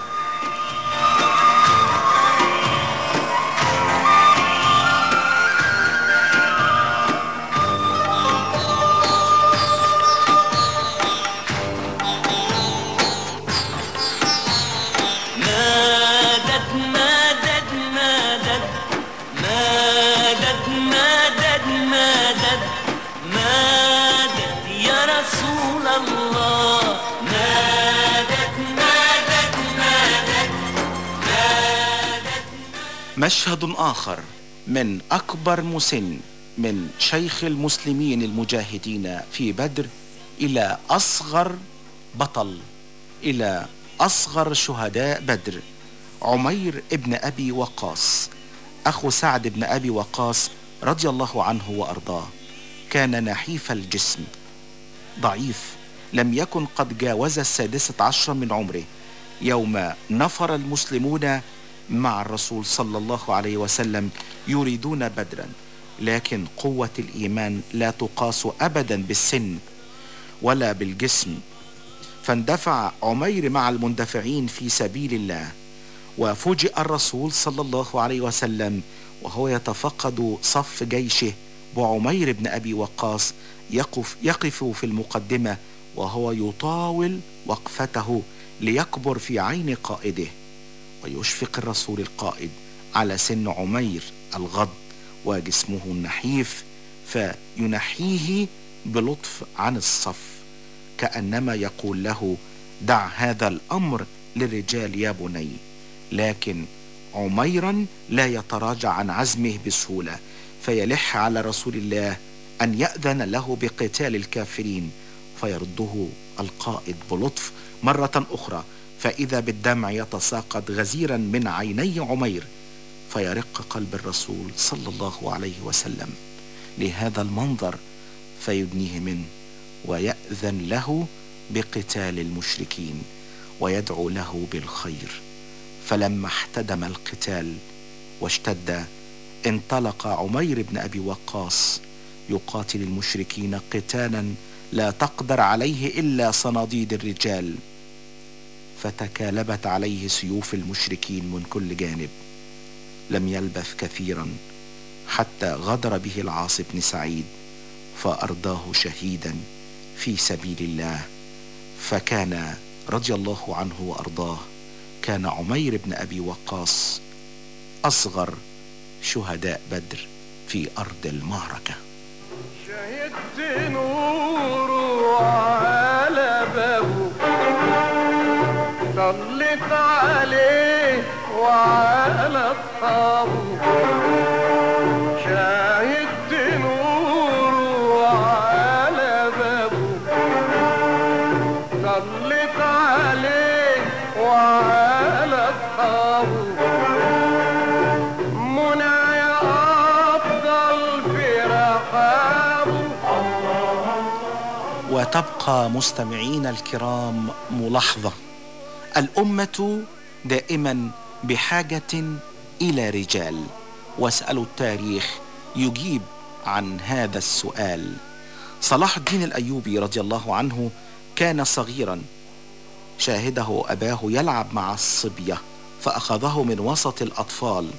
مدد مدد مدد مدد مدد مدد مدد يا رسول الله مدد مدد مدد مشهد آخر من أكبر مسن من شيخ المسلمين المجاهدين في بدر إلى أصغر بطل إلى أصغر شهداء بدر عمير ابن أبي وقاص أخو سعد بن أبي وقاص رضي الله عنه وأرضاه كان نحيف الجسم ضعيف لم يكن قد جاوز السادسة عشر من عمره يوم نفر المسلمون مع الرسول صلى الله عليه وسلم يريدون بدرا لكن قوة الإيمان لا تقاس أبدا بالسن ولا بالجسم فاندفع عمير مع المندفعين في سبيل الله وفوجئ الرسول صلى الله عليه وسلم وهو يتفقد صف جيشه وعمير بن ابي وقاص يقف يقف في المقدمه وهو يطاول وقفته ليكبر في عين قائده ويشفق الرسول القائد على سن عمير الغض وجسمه النحيف فينحيه بلطف عن الصف كانما يقول له دع هذا الامر للرجال يا بني لكن عميرا لا يتراجع عن عزمه بسهوله فيلح على رسول الله ان ياذن له بقتال الكافرين فيرده القائد بلطف مره اخرى فاذا بالدمع يتساقط غزيرا من عيني عمير فيرق قلب الرسول صلى الله عليه وسلم لهذا المنظر فيدنيه منه ويأذن له بقتال المشركين ويدعو له بالخير فلما احتدم القتال واشتد انطلق عمير بن ابي وقاص يقاتل المشركين قتالا لا تقدر عليه الا صناديد الرجال فتكالبت عليه سيوف المشركين من كل جانب لم يلبث كثيرا حتى غدر به العاص بن سعيد فارضاه شهيدا في سبيل الله فكان رضي الله عنه وارضاه كان عمير بن ابي وقاص اصغر شهداء بدر في ارض المعركه شهدت نوره على بابه صليت عليه وعلى اصحابه شهدت نوره على بابه صليت عليه وعلى اصحابه منى يا افضل في رحابه وتبقى مستمعينا الكرام ملاحظه الامه دائما بحاجه الى رجال واسالوا التاريخ يجيب عن هذا السؤال صلاح الدين الايوبي رضي الله عنه كان صغيرا شاهده اباه يلعب مع الصبيه فاخذه من وسط الاطفال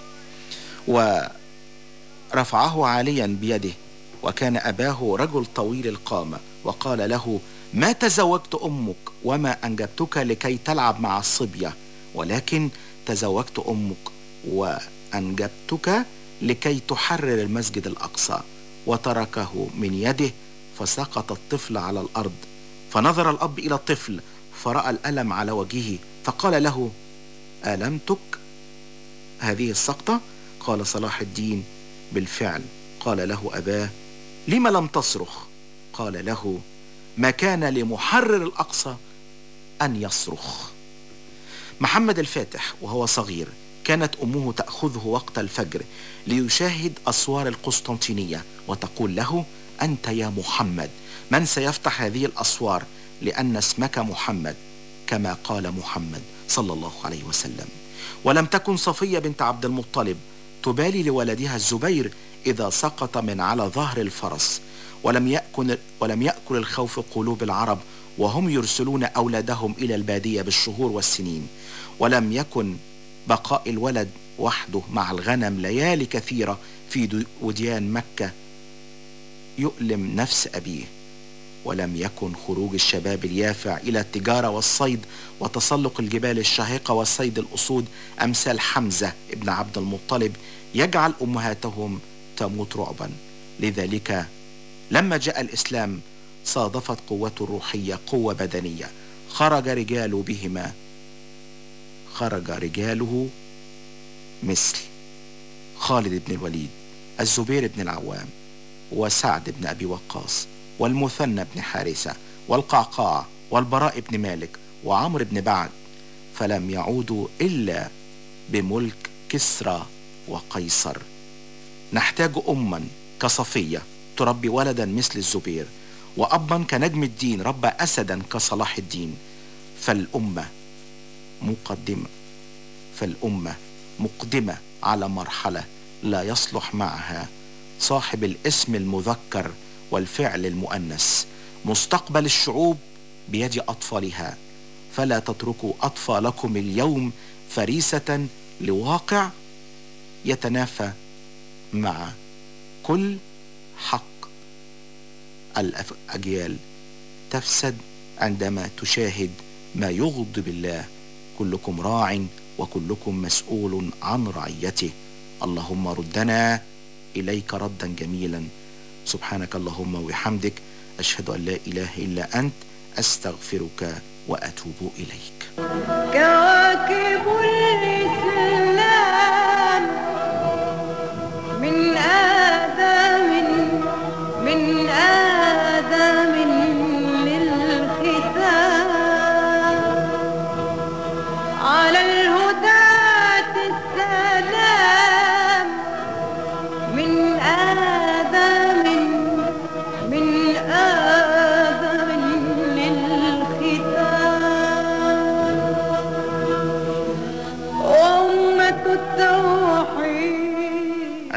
ورفعه عاليا بيده وكان اباه رجل طويل القامه وقال له ما تزوجت امك وما انجبتك لكي تلعب مع الصبيه ولكن تزوجت امك وانجبتك لكي تحرر المسجد الاقصى وتركه من يده فسقط الطفل على الارض فنظر الاب الى الطفل فراى الالم على وجهه فقال له المتك هذه السقطه قال صلاح الدين بالفعل قال له اباه لم لم تصرخ قال له ما كان لمحرر الاقصى ان يصرخ محمد الفاتح وهو صغير كانت امه تاخذه وقت الفجر ليشاهد اسوار القسطنطينيه وتقول له انت يا محمد من سيفتح هذه الاسوار لان اسمك محمد كما قال محمد صلى الله عليه وسلم ولم تكن صفيه بنت عبد المطلب تبالي لولدها الزبير اذا سقط من على ظهر الفرس ولم يأكل ولم يأكل الخوف قلوب العرب وهم يرسلون أولادهم إلى البادية بالشهور والسنين ولم يكن بقاء الولد وحده مع الغنم ليالي كثيرة في دو- وديان مكة يؤلم نفس أبيه ولم يكن خروج الشباب اليافع إلى التجارة والصيد وتسلق الجبال الشاهقة وصيد الأسود أمثال حمزة ابن عبد المطلب يجعل أمهاتهم تموت رعبا لذلك لما جاء الإسلام صادفت قوته الروحية قوة بدنية خرج رجال بهما خرج رجاله مثل خالد بن الوليد الزبير بن العوام وسعد بن أبي وقاص والمثنى بن حارثة والقعقاع والبراء بن مالك وعمرو بن بعد فلم يعودوا إلا بملك كسرى وقيصر نحتاج أما كصفية تربي ولدا مثل الزبير وأبا كنجم الدين ربى أسدا كصلاح الدين فالأمة مقدمة فالأمة مقدمة على مرحلة لا يصلح معها صاحب الاسم المذكر والفعل المؤنث مستقبل الشعوب بيد أطفالها فلا تتركوا أطفالكم اليوم فريسة لواقع يتنافى مع كل حق الأجيال تفسد عندما تشاهد ما يغضب الله كلكم راع وكلكم مسؤول عن رعيته اللهم ردنا إليك ردا جميلا سبحانك اللهم وبحمدك أشهد أن لا إله إلا أنت أستغفرك وأتوب إليك كواكب الإسلام من آدم من آدم للختام على الهداة السلام من آدم من آدم للختام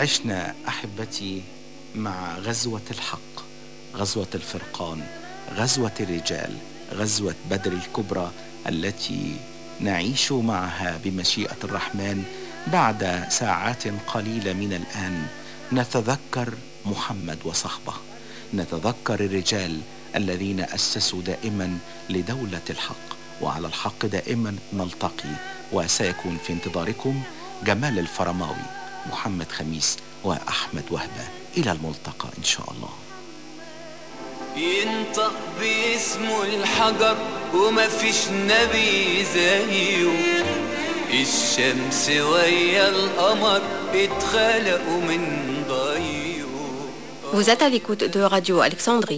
عشنا احبتي مع غزوه الحق غزوه الفرقان غزوه الرجال غزوه بدر الكبرى التي نعيش معها بمشيئه الرحمن بعد ساعات قليله من الان نتذكر محمد وصحبه نتذكر الرجال الذين اسسوا دائما لدوله الحق وعلى الحق دائما نلتقي وسيكون في انتظاركم جمال الفرماوي محمد خميس واحمد وهبه الى الملتقى ان شاء الله ينطق باسمه الحجر وما فيش نبي زيه الشمس ويا القمر اتخلقوا من ضيه Vous êtes à l'écoute de Radio Alexandrie.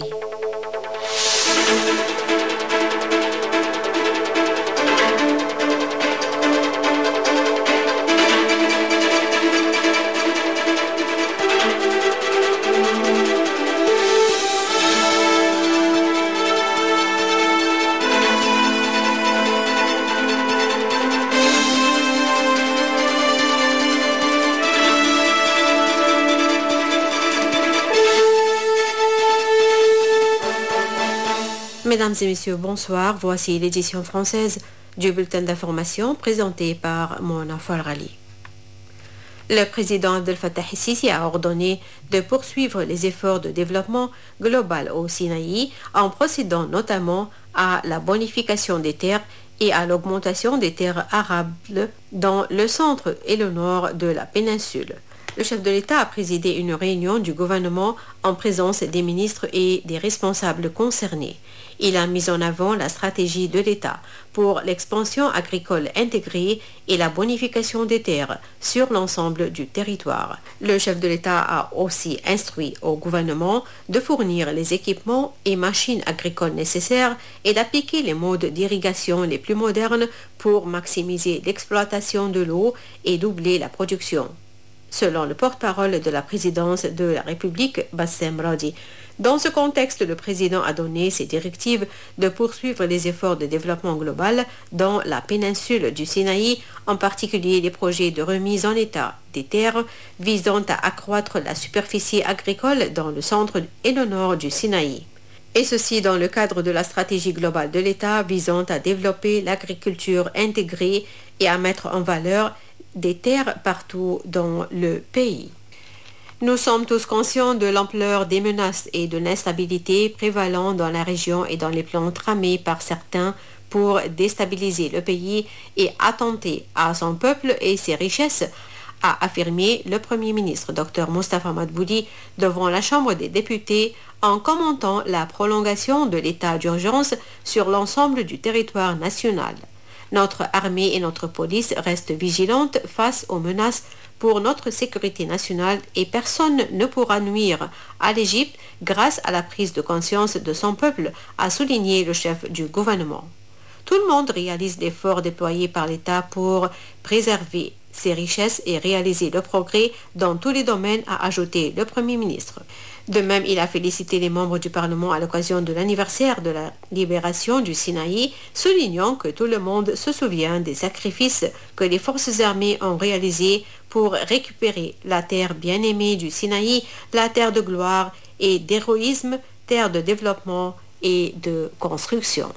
Mesdames et messieurs, bonsoir. Voici l'édition française du bulletin d'information présenté par Mona Farali. Le président Abdel Fattah Sisi a ordonné de poursuivre les efforts de développement global au Sinaï en procédant notamment à la bonification des terres et à l'augmentation des terres arables dans le centre et le nord de la péninsule. Le chef de l'État a présidé une réunion du gouvernement en présence des ministres et des responsables concernés. Il a mis en avant la stratégie de l'État pour l'expansion agricole intégrée et la bonification des terres sur l'ensemble du territoire. Le chef de l'État a aussi instruit au gouvernement de fournir les équipements et machines agricoles nécessaires et d'appliquer les modes d'irrigation les plus modernes pour maximiser l'exploitation de l'eau et doubler la production selon le porte-parole de la présidence de la République, Bassem Radi. Dans ce contexte, le président a donné ses directives de poursuivre les efforts de développement global dans la péninsule du Sinaï, en particulier les projets de remise en état des terres visant à accroître la superficie agricole dans le centre et le nord du Sinaï. Et ceci dans le cadre de la stratégie globale de l'État visant à développer l'agriculture intégrée et à mettre en valeur des terres partout dans le pays. Nous sommes tous conscients de l'ampleur des menaces et de l'instabilité prévalant dans la région et dans les plans tramés par certains pour déstabiliser le pays et attenter à son peuple et ses richesses, a affirmé le Premier ministre Dr Mustafa Madboudi devant la Chambre des députés en commentant la prolongation de l'état d'urgence sur l'ensemble du territoire national. Notre armée et notre police restent vigilantes face aux menaces pour notre sécurité nationale et personne ne pourra nuire à l'Égypte grâce à la prise de conscience de son peuple, a souligné le chef du gouvernement. Tout le monde réalise l'effort déployé par l'État pour préserver ses richesses et réaliser le progrès dans tous les domaines, a ajouté le Premier ministre. De même, il a félicité les membres du Parlement à l'occasion de l'anniversaire de la libération du Sinaï, soulignant que tout le monde se souvient des sacrifices que les forces armées ont réalisés pour récupérer la terre bien-aimée du Sinaï, la terre de gloire et d'héroïsme, terre de développement et de construction.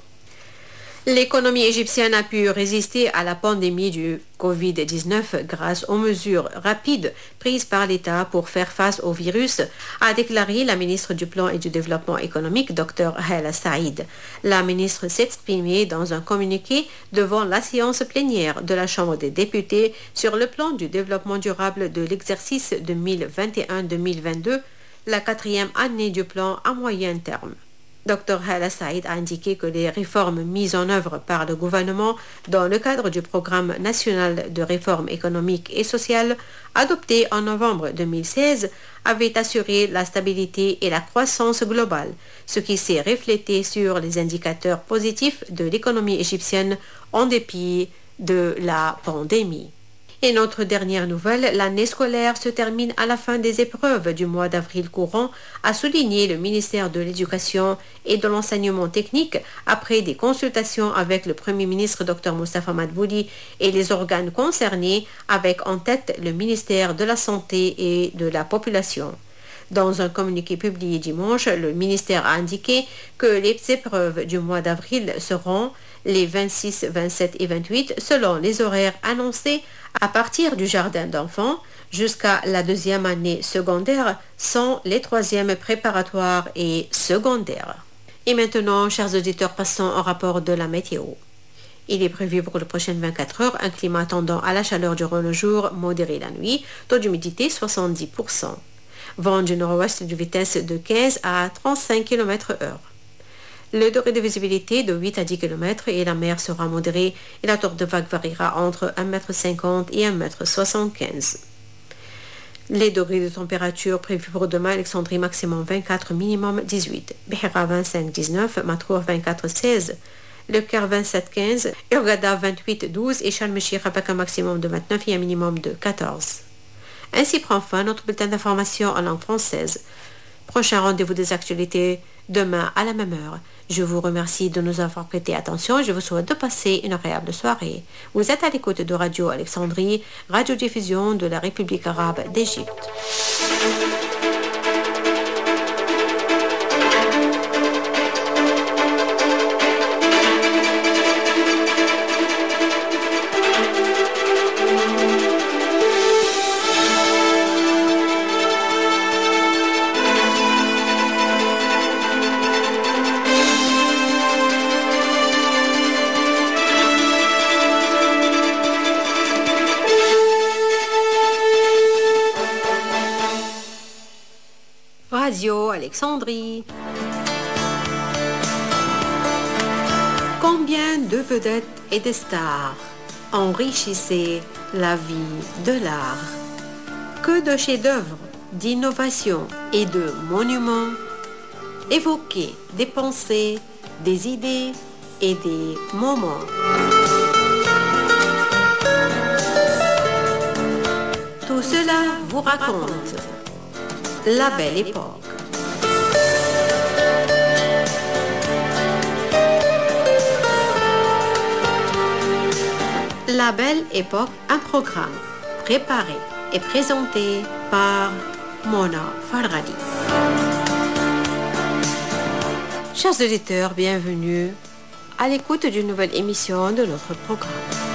L'économie égyptienne a pu résister à la pandémie du Covid-19 grâce aux mesures rapides prises par l'État pour faire face au virus, a déclaré la ministre du Plan et du Développement économique, Dr Hala Saïd. La ministre s'est exprimée dans un communiqué devant la séance plénière de la Chambre des députés sur le plan du développement durable de l'exercice 2021-2022, la quatrième année du plan à moyen terme. Dr Hala Saïd a indiqué que les réformes mises en œuvre par le gouvernement dans le cadre du programme national de réforme économique et sociale adopté en novembre 2016 avaient assuré la stabilité et la croissance globale, ce qui s'est reflété sur les indicateurs positifs de l'économie égyptienne en dépit de la pandémie. Et notre dernière nouvelle, l'année scolaire se termine à la fin des épreuves du mois d'avril courant, a souligné le ministère de l'Éducation et de l'Enseignement technique après des consultations avec le Premier ministre Dr Moustapha Madbouli et les organes concernés avec en tête le ministère de la Santé et de la Population. Dans un communiqué publié dimanche, le ministère a indiqué que les épreuves du mois d'avril seront les 26, 27 et 28 selon les horaires annoncés à partir du jardin d'enfants jusqu'à la deuxième année secondaire sans les troisièmes préparatoires et secondaires. Et maintenant, chers auditeurs, passons au rapport de la météo. Il est prévu pour les prochaines 24 heures un climat tendant à la chaleur durant le jour, modéré la nuit, taux d'humidité 70%. Vent du nord-ouest de vitesse de 15 à 35 km heure. Le degré de visibilité de 8 à 10 km et la mer sera modérée et la tour de vague variera entre 1,50 m et 1,75 m. Les degrés de température prévus pour demain, Alexandrie maximum 24, minimum 18. Behira 25, 19, Matrour 24, 16. Le Caire 27, 15. Urgada 28, 12 et Sharm el-Sheikh avec un maximum de 29 et un minimum de 14. Ainsi prend fin notre bulletin d'information en langue française. Prochain rendez-vous des actualités demain à la même heure. Je vous remercie de nous avoir prêté attention et je vous souhaite de passer une agréable soirée. Vous êtes à l'écoute de Radio Alexandrie, radiodiffusion de la République arabe d'Égypte. Radio Alexandrie. Combien de vedettes et de stars enrichissaient la vie de l'art Que de chefs-d'œuvre, d'innovations et de monuments évoquaient des pensées, des idées et des moments. Tout cela vous raconte la belle époque. La belle époque, un programme préparé et présenté par Mona Farghali. Chers auditeurs, bienvenue à l'écoute d'une nouvelle émission de notre programme.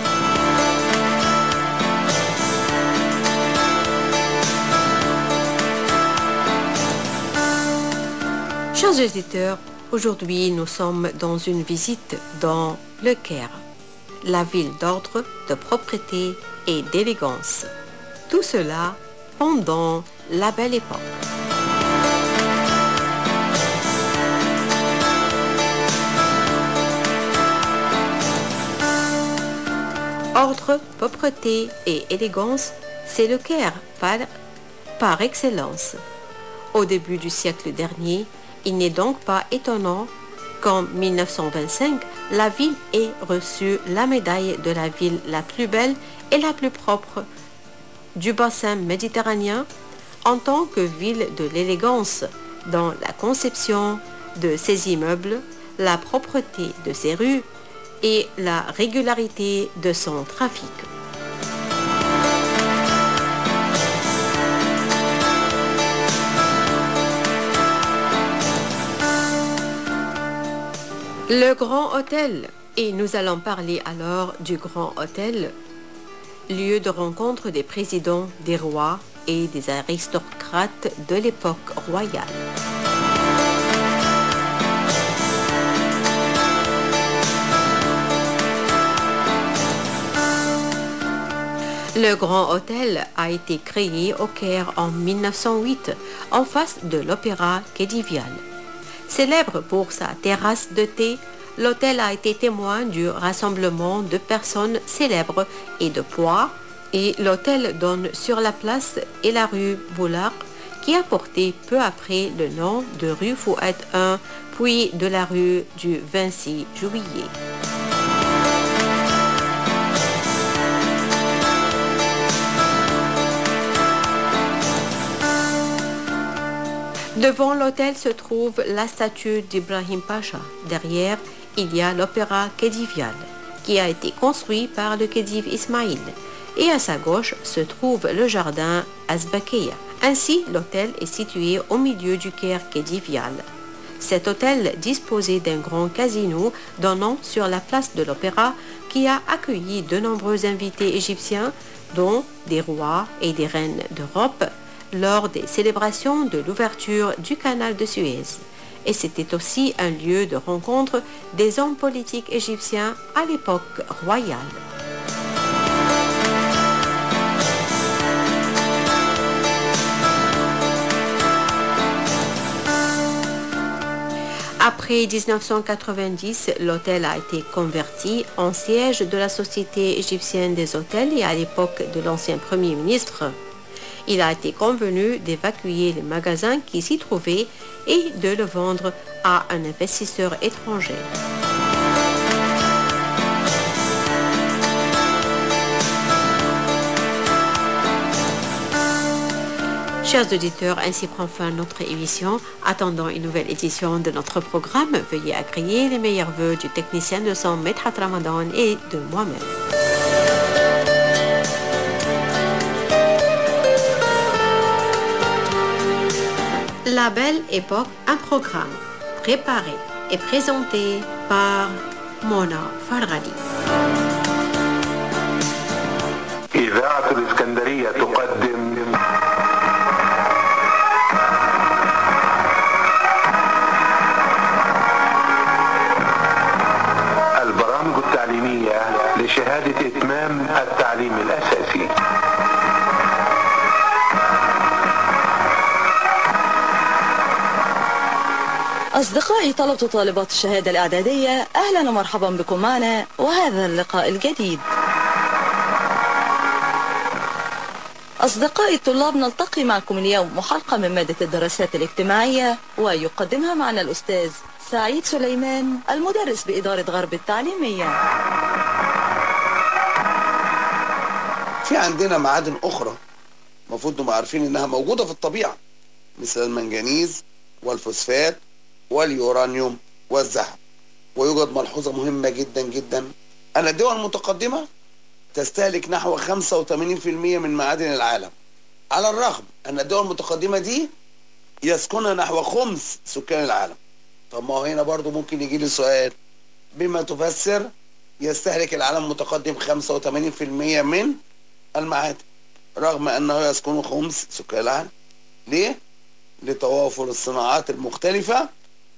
Chers auditeurs, aujourd'hui nous sommes dans une visite dans le Caire, la ville d'ordre, de propreté et d'élégance. Tout cela pendant la belle époque. Ordre, propreté et élégance, c'est le Caire par, par excellence. Au début du siècle dernier, il n'est donc pas étonnant qu'en 1925, la ville ait reçu la médaille de la ville la plus belle et la plus propre du bassin méditerranéen en tant que ville de l'élégance dans la conception de ses immeubles, la propreté de ses rues et la régularité de son trafic. Le Grand Hôtel. Et nous allons parler alors du Grand Hôtel, lieu de rencontre des présidents, des rois et des aristocrates de l'époque royale. Le Grand Hôtel a été créé au Caire en 1908 en face de l'Opéra Khedivial. Célèbre pour sa terrasse de thé, l'hôtel a été témoin du rassemblement de personnes célèbres et de poids et l'hôtel donne sur la place et la rue Boulard qui a porté peu après le nom de rue Fouad 1 puis de la rue du 26 juillet. Devant l'hôtel se trouve la statue d'Ibrahim Pacha. Derrière, il y a l'opéra Khedivial, qui a été construit par le Khedive Ismail. Et à sa gauche se trouve le jardin Azbakeya. Ainsi, l'hôtel est situé au milieu du Caire Khedivial. Cet hôtel disposait d'un grand casino donnant sur la place de l'opéra qui a accueilli de nombreux invités égyptiens, dont des rois et des reines d'Europe, lors des célébrations de l'ouverture du canal de Suez. Et c'était aussi un lieu de rencontre des hommes politiques égyptiens à l'époque royale. Après 1990, l'hôtel a été converti en siège de la Société égyptienne des hôtels et à l'époque de l'ancien Premier ministre, il a été convenu d'évacuer les magasins qui s'y trouvaient et de le vendre à un investisseur étranger. Chers auditeurs, ainsi prend fin notre émission. Attendant une nouvelle édition de notre programme, veuillez agréer les meilleurs voeux du technicien de son Maître Ramadan et de moi-même. La Belle Époque, un programme préparé et présenté par Mona Farghali. إذاعة الإسكندرية تقدم البرامج التعليمية لشهادة إتمام التعليم الأساسي أصدقائي طلبة وطالبات الشهادة الإعدادية أهلا ومرحبا بكم معنا وهذا اللقاء الجديد أصدقائي الطلاب نلتقي معكم اليوم وحلقة من مادة الدراسات الاجتماعية ويقدمها معنا الأستاذ سعيد سليمان المدرس بإدارة غرب التعليمية في عندنا معادن أخرى المفروض نبقى عارفين إنها موجودة في الطبيعة مثل المنجنيز والفوسفات واليورانيوم والذهب ويوجد ملحوظة مهمة جدا جدا أن الدول المتقدمة تستهلك نحو 85% من معادن العالم على الرغم أن الدول المتقدمة دي يسكنها نحو خمس سكان العالم طب ما هو هنا برضو ممكن يجي لي سؤال بما تفسر يستهلك العالم المتقدم 85% من المعادن رغم أنه يسكن خمس سكان العالم ليه؟ لتوافر الصناعات المختلفة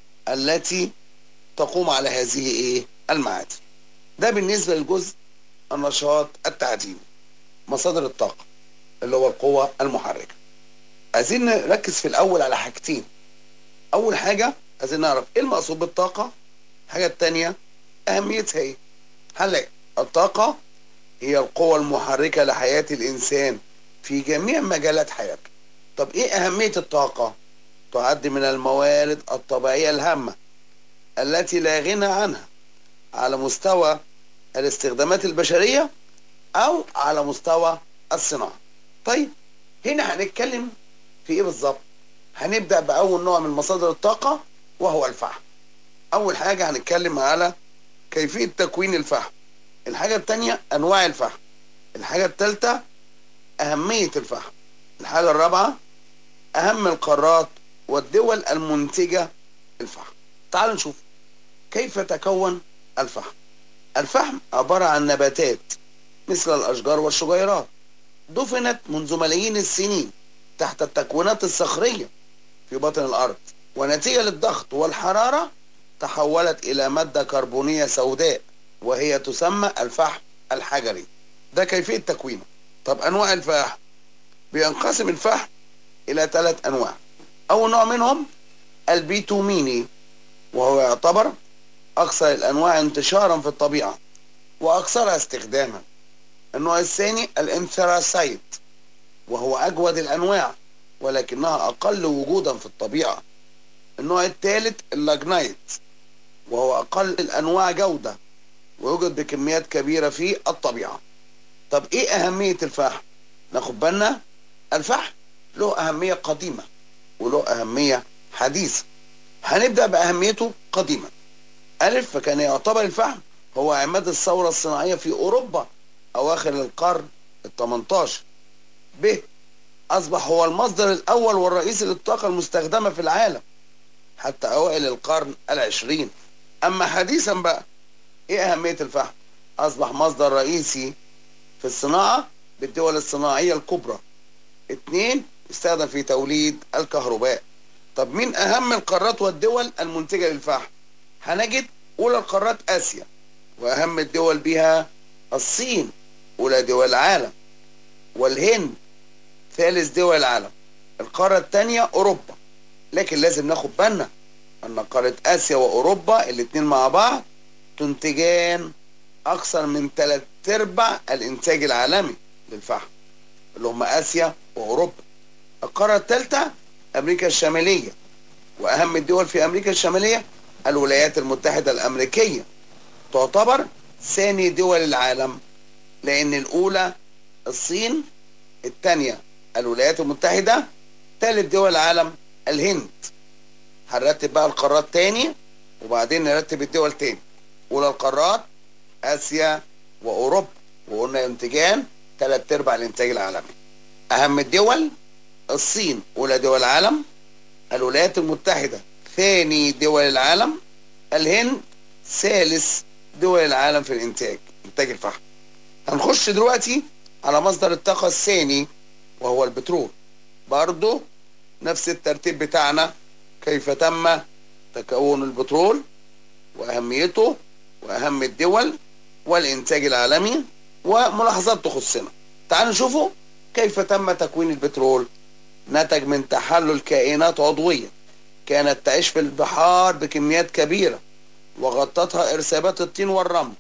التي تقوم على هذه ايه المعادن ده بالنسبة للجزء النشاط التعديلي مصادر الطاقة اللي هو القوة المحركة عايزين نركز في الأول على حاجتين أول حاجة عايزين نعرف إيه المقصود بالطاقة الحاجة التانية أهميتها إيه هنلاقي الطاقة هي القوة المحركة لحياة الإنسان في جميع مجالات حياته طب إيه أهمية الطاقة تعد من الموارد الطبيعية الهامة التي لا غنى عنها على مستوى الاستخدامات البشرية أو على مستوى الصناعة طيب هنا هنتكلم في إيه بالظبط هنبدأ بأول نوع من مصادر الطاقة وهو الفحم أول حاجة هنتكلم على كيفية تكوين الفحم الحاجة التانية أنواع الفحم الحاجة التالتة أهمية الفحم الحاجة الرابعة أهم القارات والدول المنتجة الفحم تعالوا نشوف كيف تكون الفحم الفحم عبارة عن نباتات مثل الأشجار والشجيرات دفنت منذ ملايين السنين تحت التكوينات الصخرية في باطن الأرض ونتيجة للضغط والحرارة تحولت إلى مادة كربونية سوداء وهي تسمى الفحم الحجري ده كيفية تكوينه طب أنواع الفحم بينقسم الفحم إلى ثلاث أنواع أول نوع منهم البيتوميني وهو يعتبر أكثر الأنواع انتشارا في الطبيعة وأكثرها استخداما النوع الثاني الانثراسيت وهو أجود الأنواع ولكنها أقل وجودا في الطبيعة النوع الثالث اللاجنايت وهو أقل الأنواع جودة ويوجد بكميات كبيرة في الطبيعة طب إيه أهمية الفحم؟ ناخد بالنا الفحم له أهمية قديمة وله أهمية حديثا هنبدأ بأهميته قديما ألف فكان يعتبر الفحم هو عماد الثورة الصناعية في أوروبا أواخر القرن ال 18 ب أصبح هو المصدر الأول والرئيسي للطاقة المستخدمة في العالم حتى أوائل القرن العشرين أما حديثا بقى إيه أهمية الفحم؟ أصبح مصدر رئيسي في الصناعة بالدول الصناعية الكبرى اتنين استخدم في توليد الكهرباء طب مين أهم القارات والدول المنتجة للفحم؟ هنجد أولى القارات آسيا وأهم الدول بها الصين أولى دول العالم والهند ثالث دول العالم القارة الثانية أوروبا لكن لازم ناخد بالنا أن قارة آسيا وأوروبا الاتنين مع بعض تنتجان أكثر من ثلاث أرباع الإنتاج العالمي للفحم اللي هم آسيا وأوروبا القارة الثالثة أمريكا الشمالية وأهم الدول في أمريكا الشمالية الولايات المتحدة الأمريكية تعتبر ثاني دول العالم لأن الأولى الصين الثانية الولايات المتحدة ثالث دول العالم الهند هنرتب بقى القارات تاني وبعدين نرتب الدول تاني أولى القارات آسيا وأوروبا وقلنا انتجان ثلاث أرباع الإنتاج العالمي أهم الدول الصين أولى دول العالم الولايات المتحدة ثاني دول العالم الهند ثالث دول العالم في الإنتاج إنتاج الفحم هنخش دلوقتي على مصدر الطاقة الثاني وهو البترول برضه نفس الترتيب بتاعنا كيف تم تكون البترول وأهميته وأهم الدول والإنتاج العالمي وملاحظات تخصنا تعالوا نشوفوا كيف تم تكوين البترول نتج من تحلل كائنات عضوية كانت تعيش في البحار بكميات كبيرة وغطتها إرسابات الطين والرمل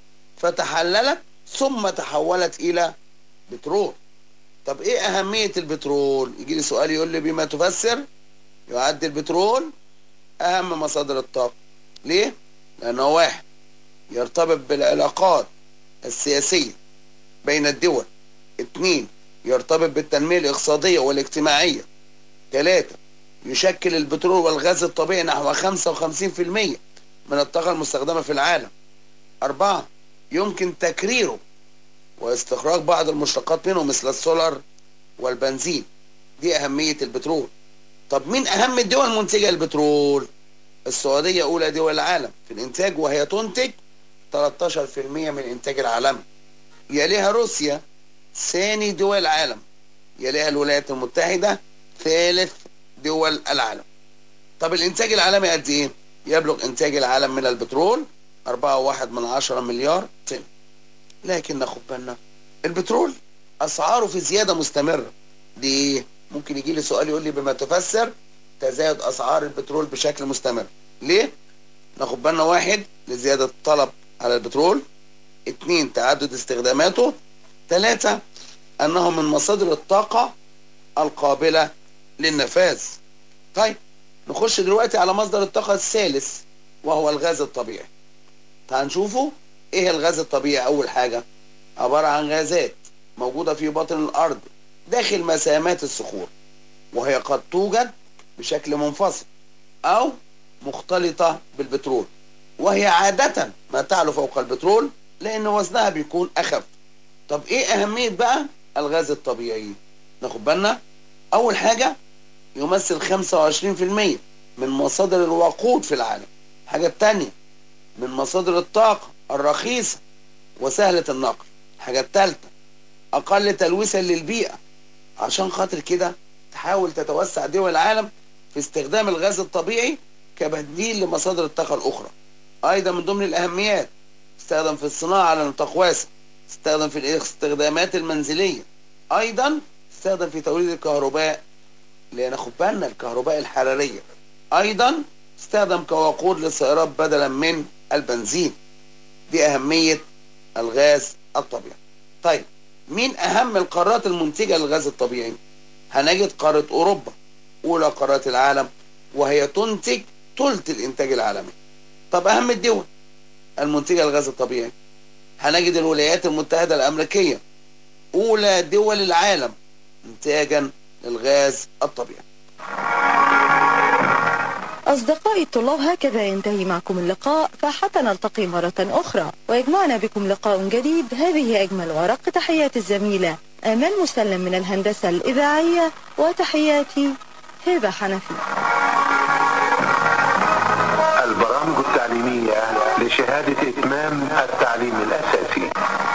فتحللت ثم تحولت إلى بترول طب إيه أهمية البترول؟ يجي لي سؤال يقول لي بما تفسر يعد البترول أهم مصادر الطاقة ليه؟ لأنه واحد يرتبط بالعلاقات السياسية بين الدول اثنين يرتبط بالتنمية الاقتصادية والاجتماعية ثلاثة يشكل البترول والغاز الطبيعي نحو 55% من الطاقة المستخدمة في العالم أربعة يمكن تكريره واستخراج بعض المشتقات منه مثل السولار والبنزين دي أهمية البترول طب مين أهم الدول المنتجة للبترول السعودية أولى دول العالم في الإنتاج وهي تنتج 13% من الإنتاج العالمي يليها روسيا ثاني دول العالم يليها الولايات المتحدة ثالث دول العالم طب الإنتاج العالمي قد إيه؟ يبلغ إنتاج العالم من البترول 4.1 من عشرة مليار طن لكن ناخد بالنا البترول أسعاره في زيادة مستمرة ليه؟ ممكن يجي لي سؤال يقول لي بما تفسر تزايد أسعار البترول بشكل مستمر ليه؟ ناخد بالنا واحد لزيادة الطلب على البترول اثنين تعدد استخداماته ثلاثة أنه من مصادر الطاقة القابلة للنفاذ طيب نخش دلوقتي على مصدر الطاقة الثالث وهو الغاز الطبيعي تعال نشوفه ايه الغاز الطبيعي اول حاجة عبارة عن غازات موجودة في باطن الارض داخل مسامات الصخور وهي قد توجد بشكل منفصل او مختلطة بالبترول وهي عادة ما تعلو فوق البترول لان وزنها بيكون اخف طب ايه اهمية بقى الغاز الطبيعي ناخد بالنا اول حاجة يمثل 25% من مصادر الوقود في العالم الحاجة التانية من مصادر الطاقة الرخيصة وسهلة النقل الحاجة التالتة أقل تلويثا للبيئة عشان خاطر كده تحاول تتوسع دول العالم في استخدام الغاز الطبيعي كبديل لمصادر الطاقة الأخرى أيضا من ضمن الأهميات استخدم في الصناعة على نطاق واسع استخدم في الاستخدامات المنزلية أيضا استخدم في توليد الكهرباء اللي ناخد بالنا الكهرباء الحرارية أيضا استخدم كوقود للسيارات بدلا من البنزين دي أهمية الغاز الطبيعي طيب مين أهم القارات المنتجة للغاز الطبيعي هنجد قارة أوروبا أولى قارات العالم وهي تنتج ثلث الإنتاج العالمي طب أهم الدول المنتجة للغاز الطبيعي هنجد الولايات المتحدة الأمريكية أولى دول العالم إنتاجا للغاز الطبيعي أصدقائي الطلاب هكذا ينتهي معكم اللقاء فحتى نلتقي مرة أخرى ويجمعنا بكم لقاء جديد هذه أجمل ورق تحيات الزميلة آمال مسلم من الهندسة الإذاعية وتحياتي هبة حنفي البرامج التعليمية لشهادة إتمام التعليم الأساسي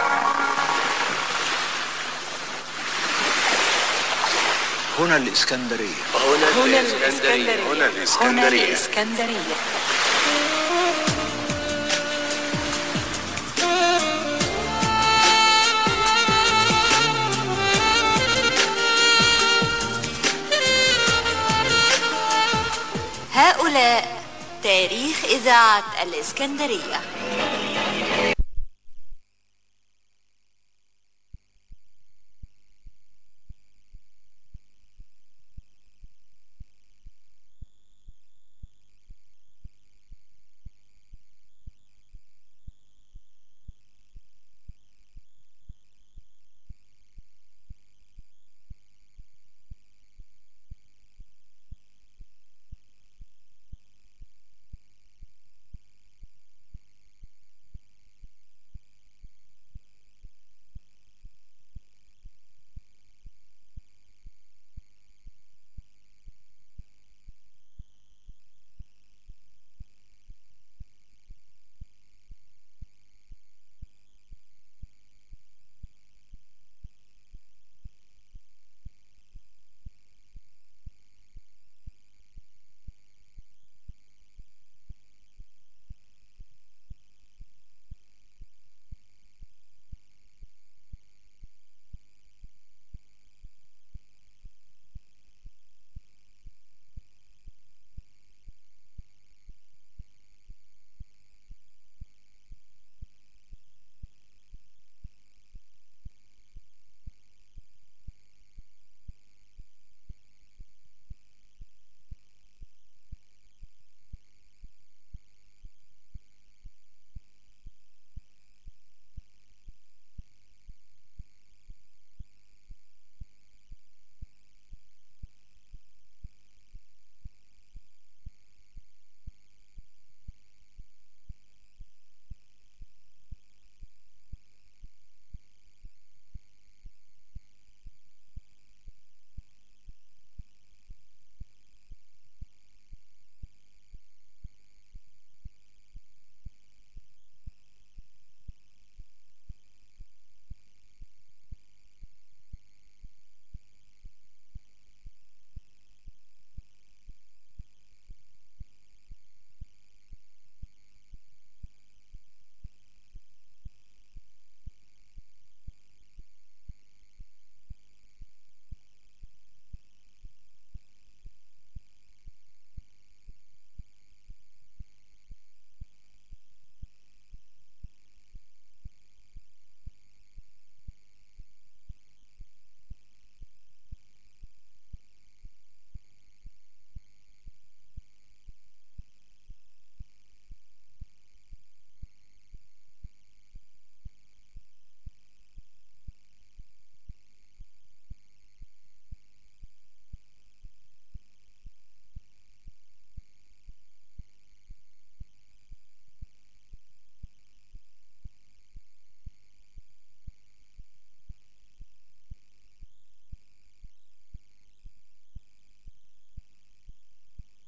هنا الإسكندرية هنا الإسكندرية هنا الإسكندرية الإسكندرية هؤلاء تاريخ إذاعة الإسكندرية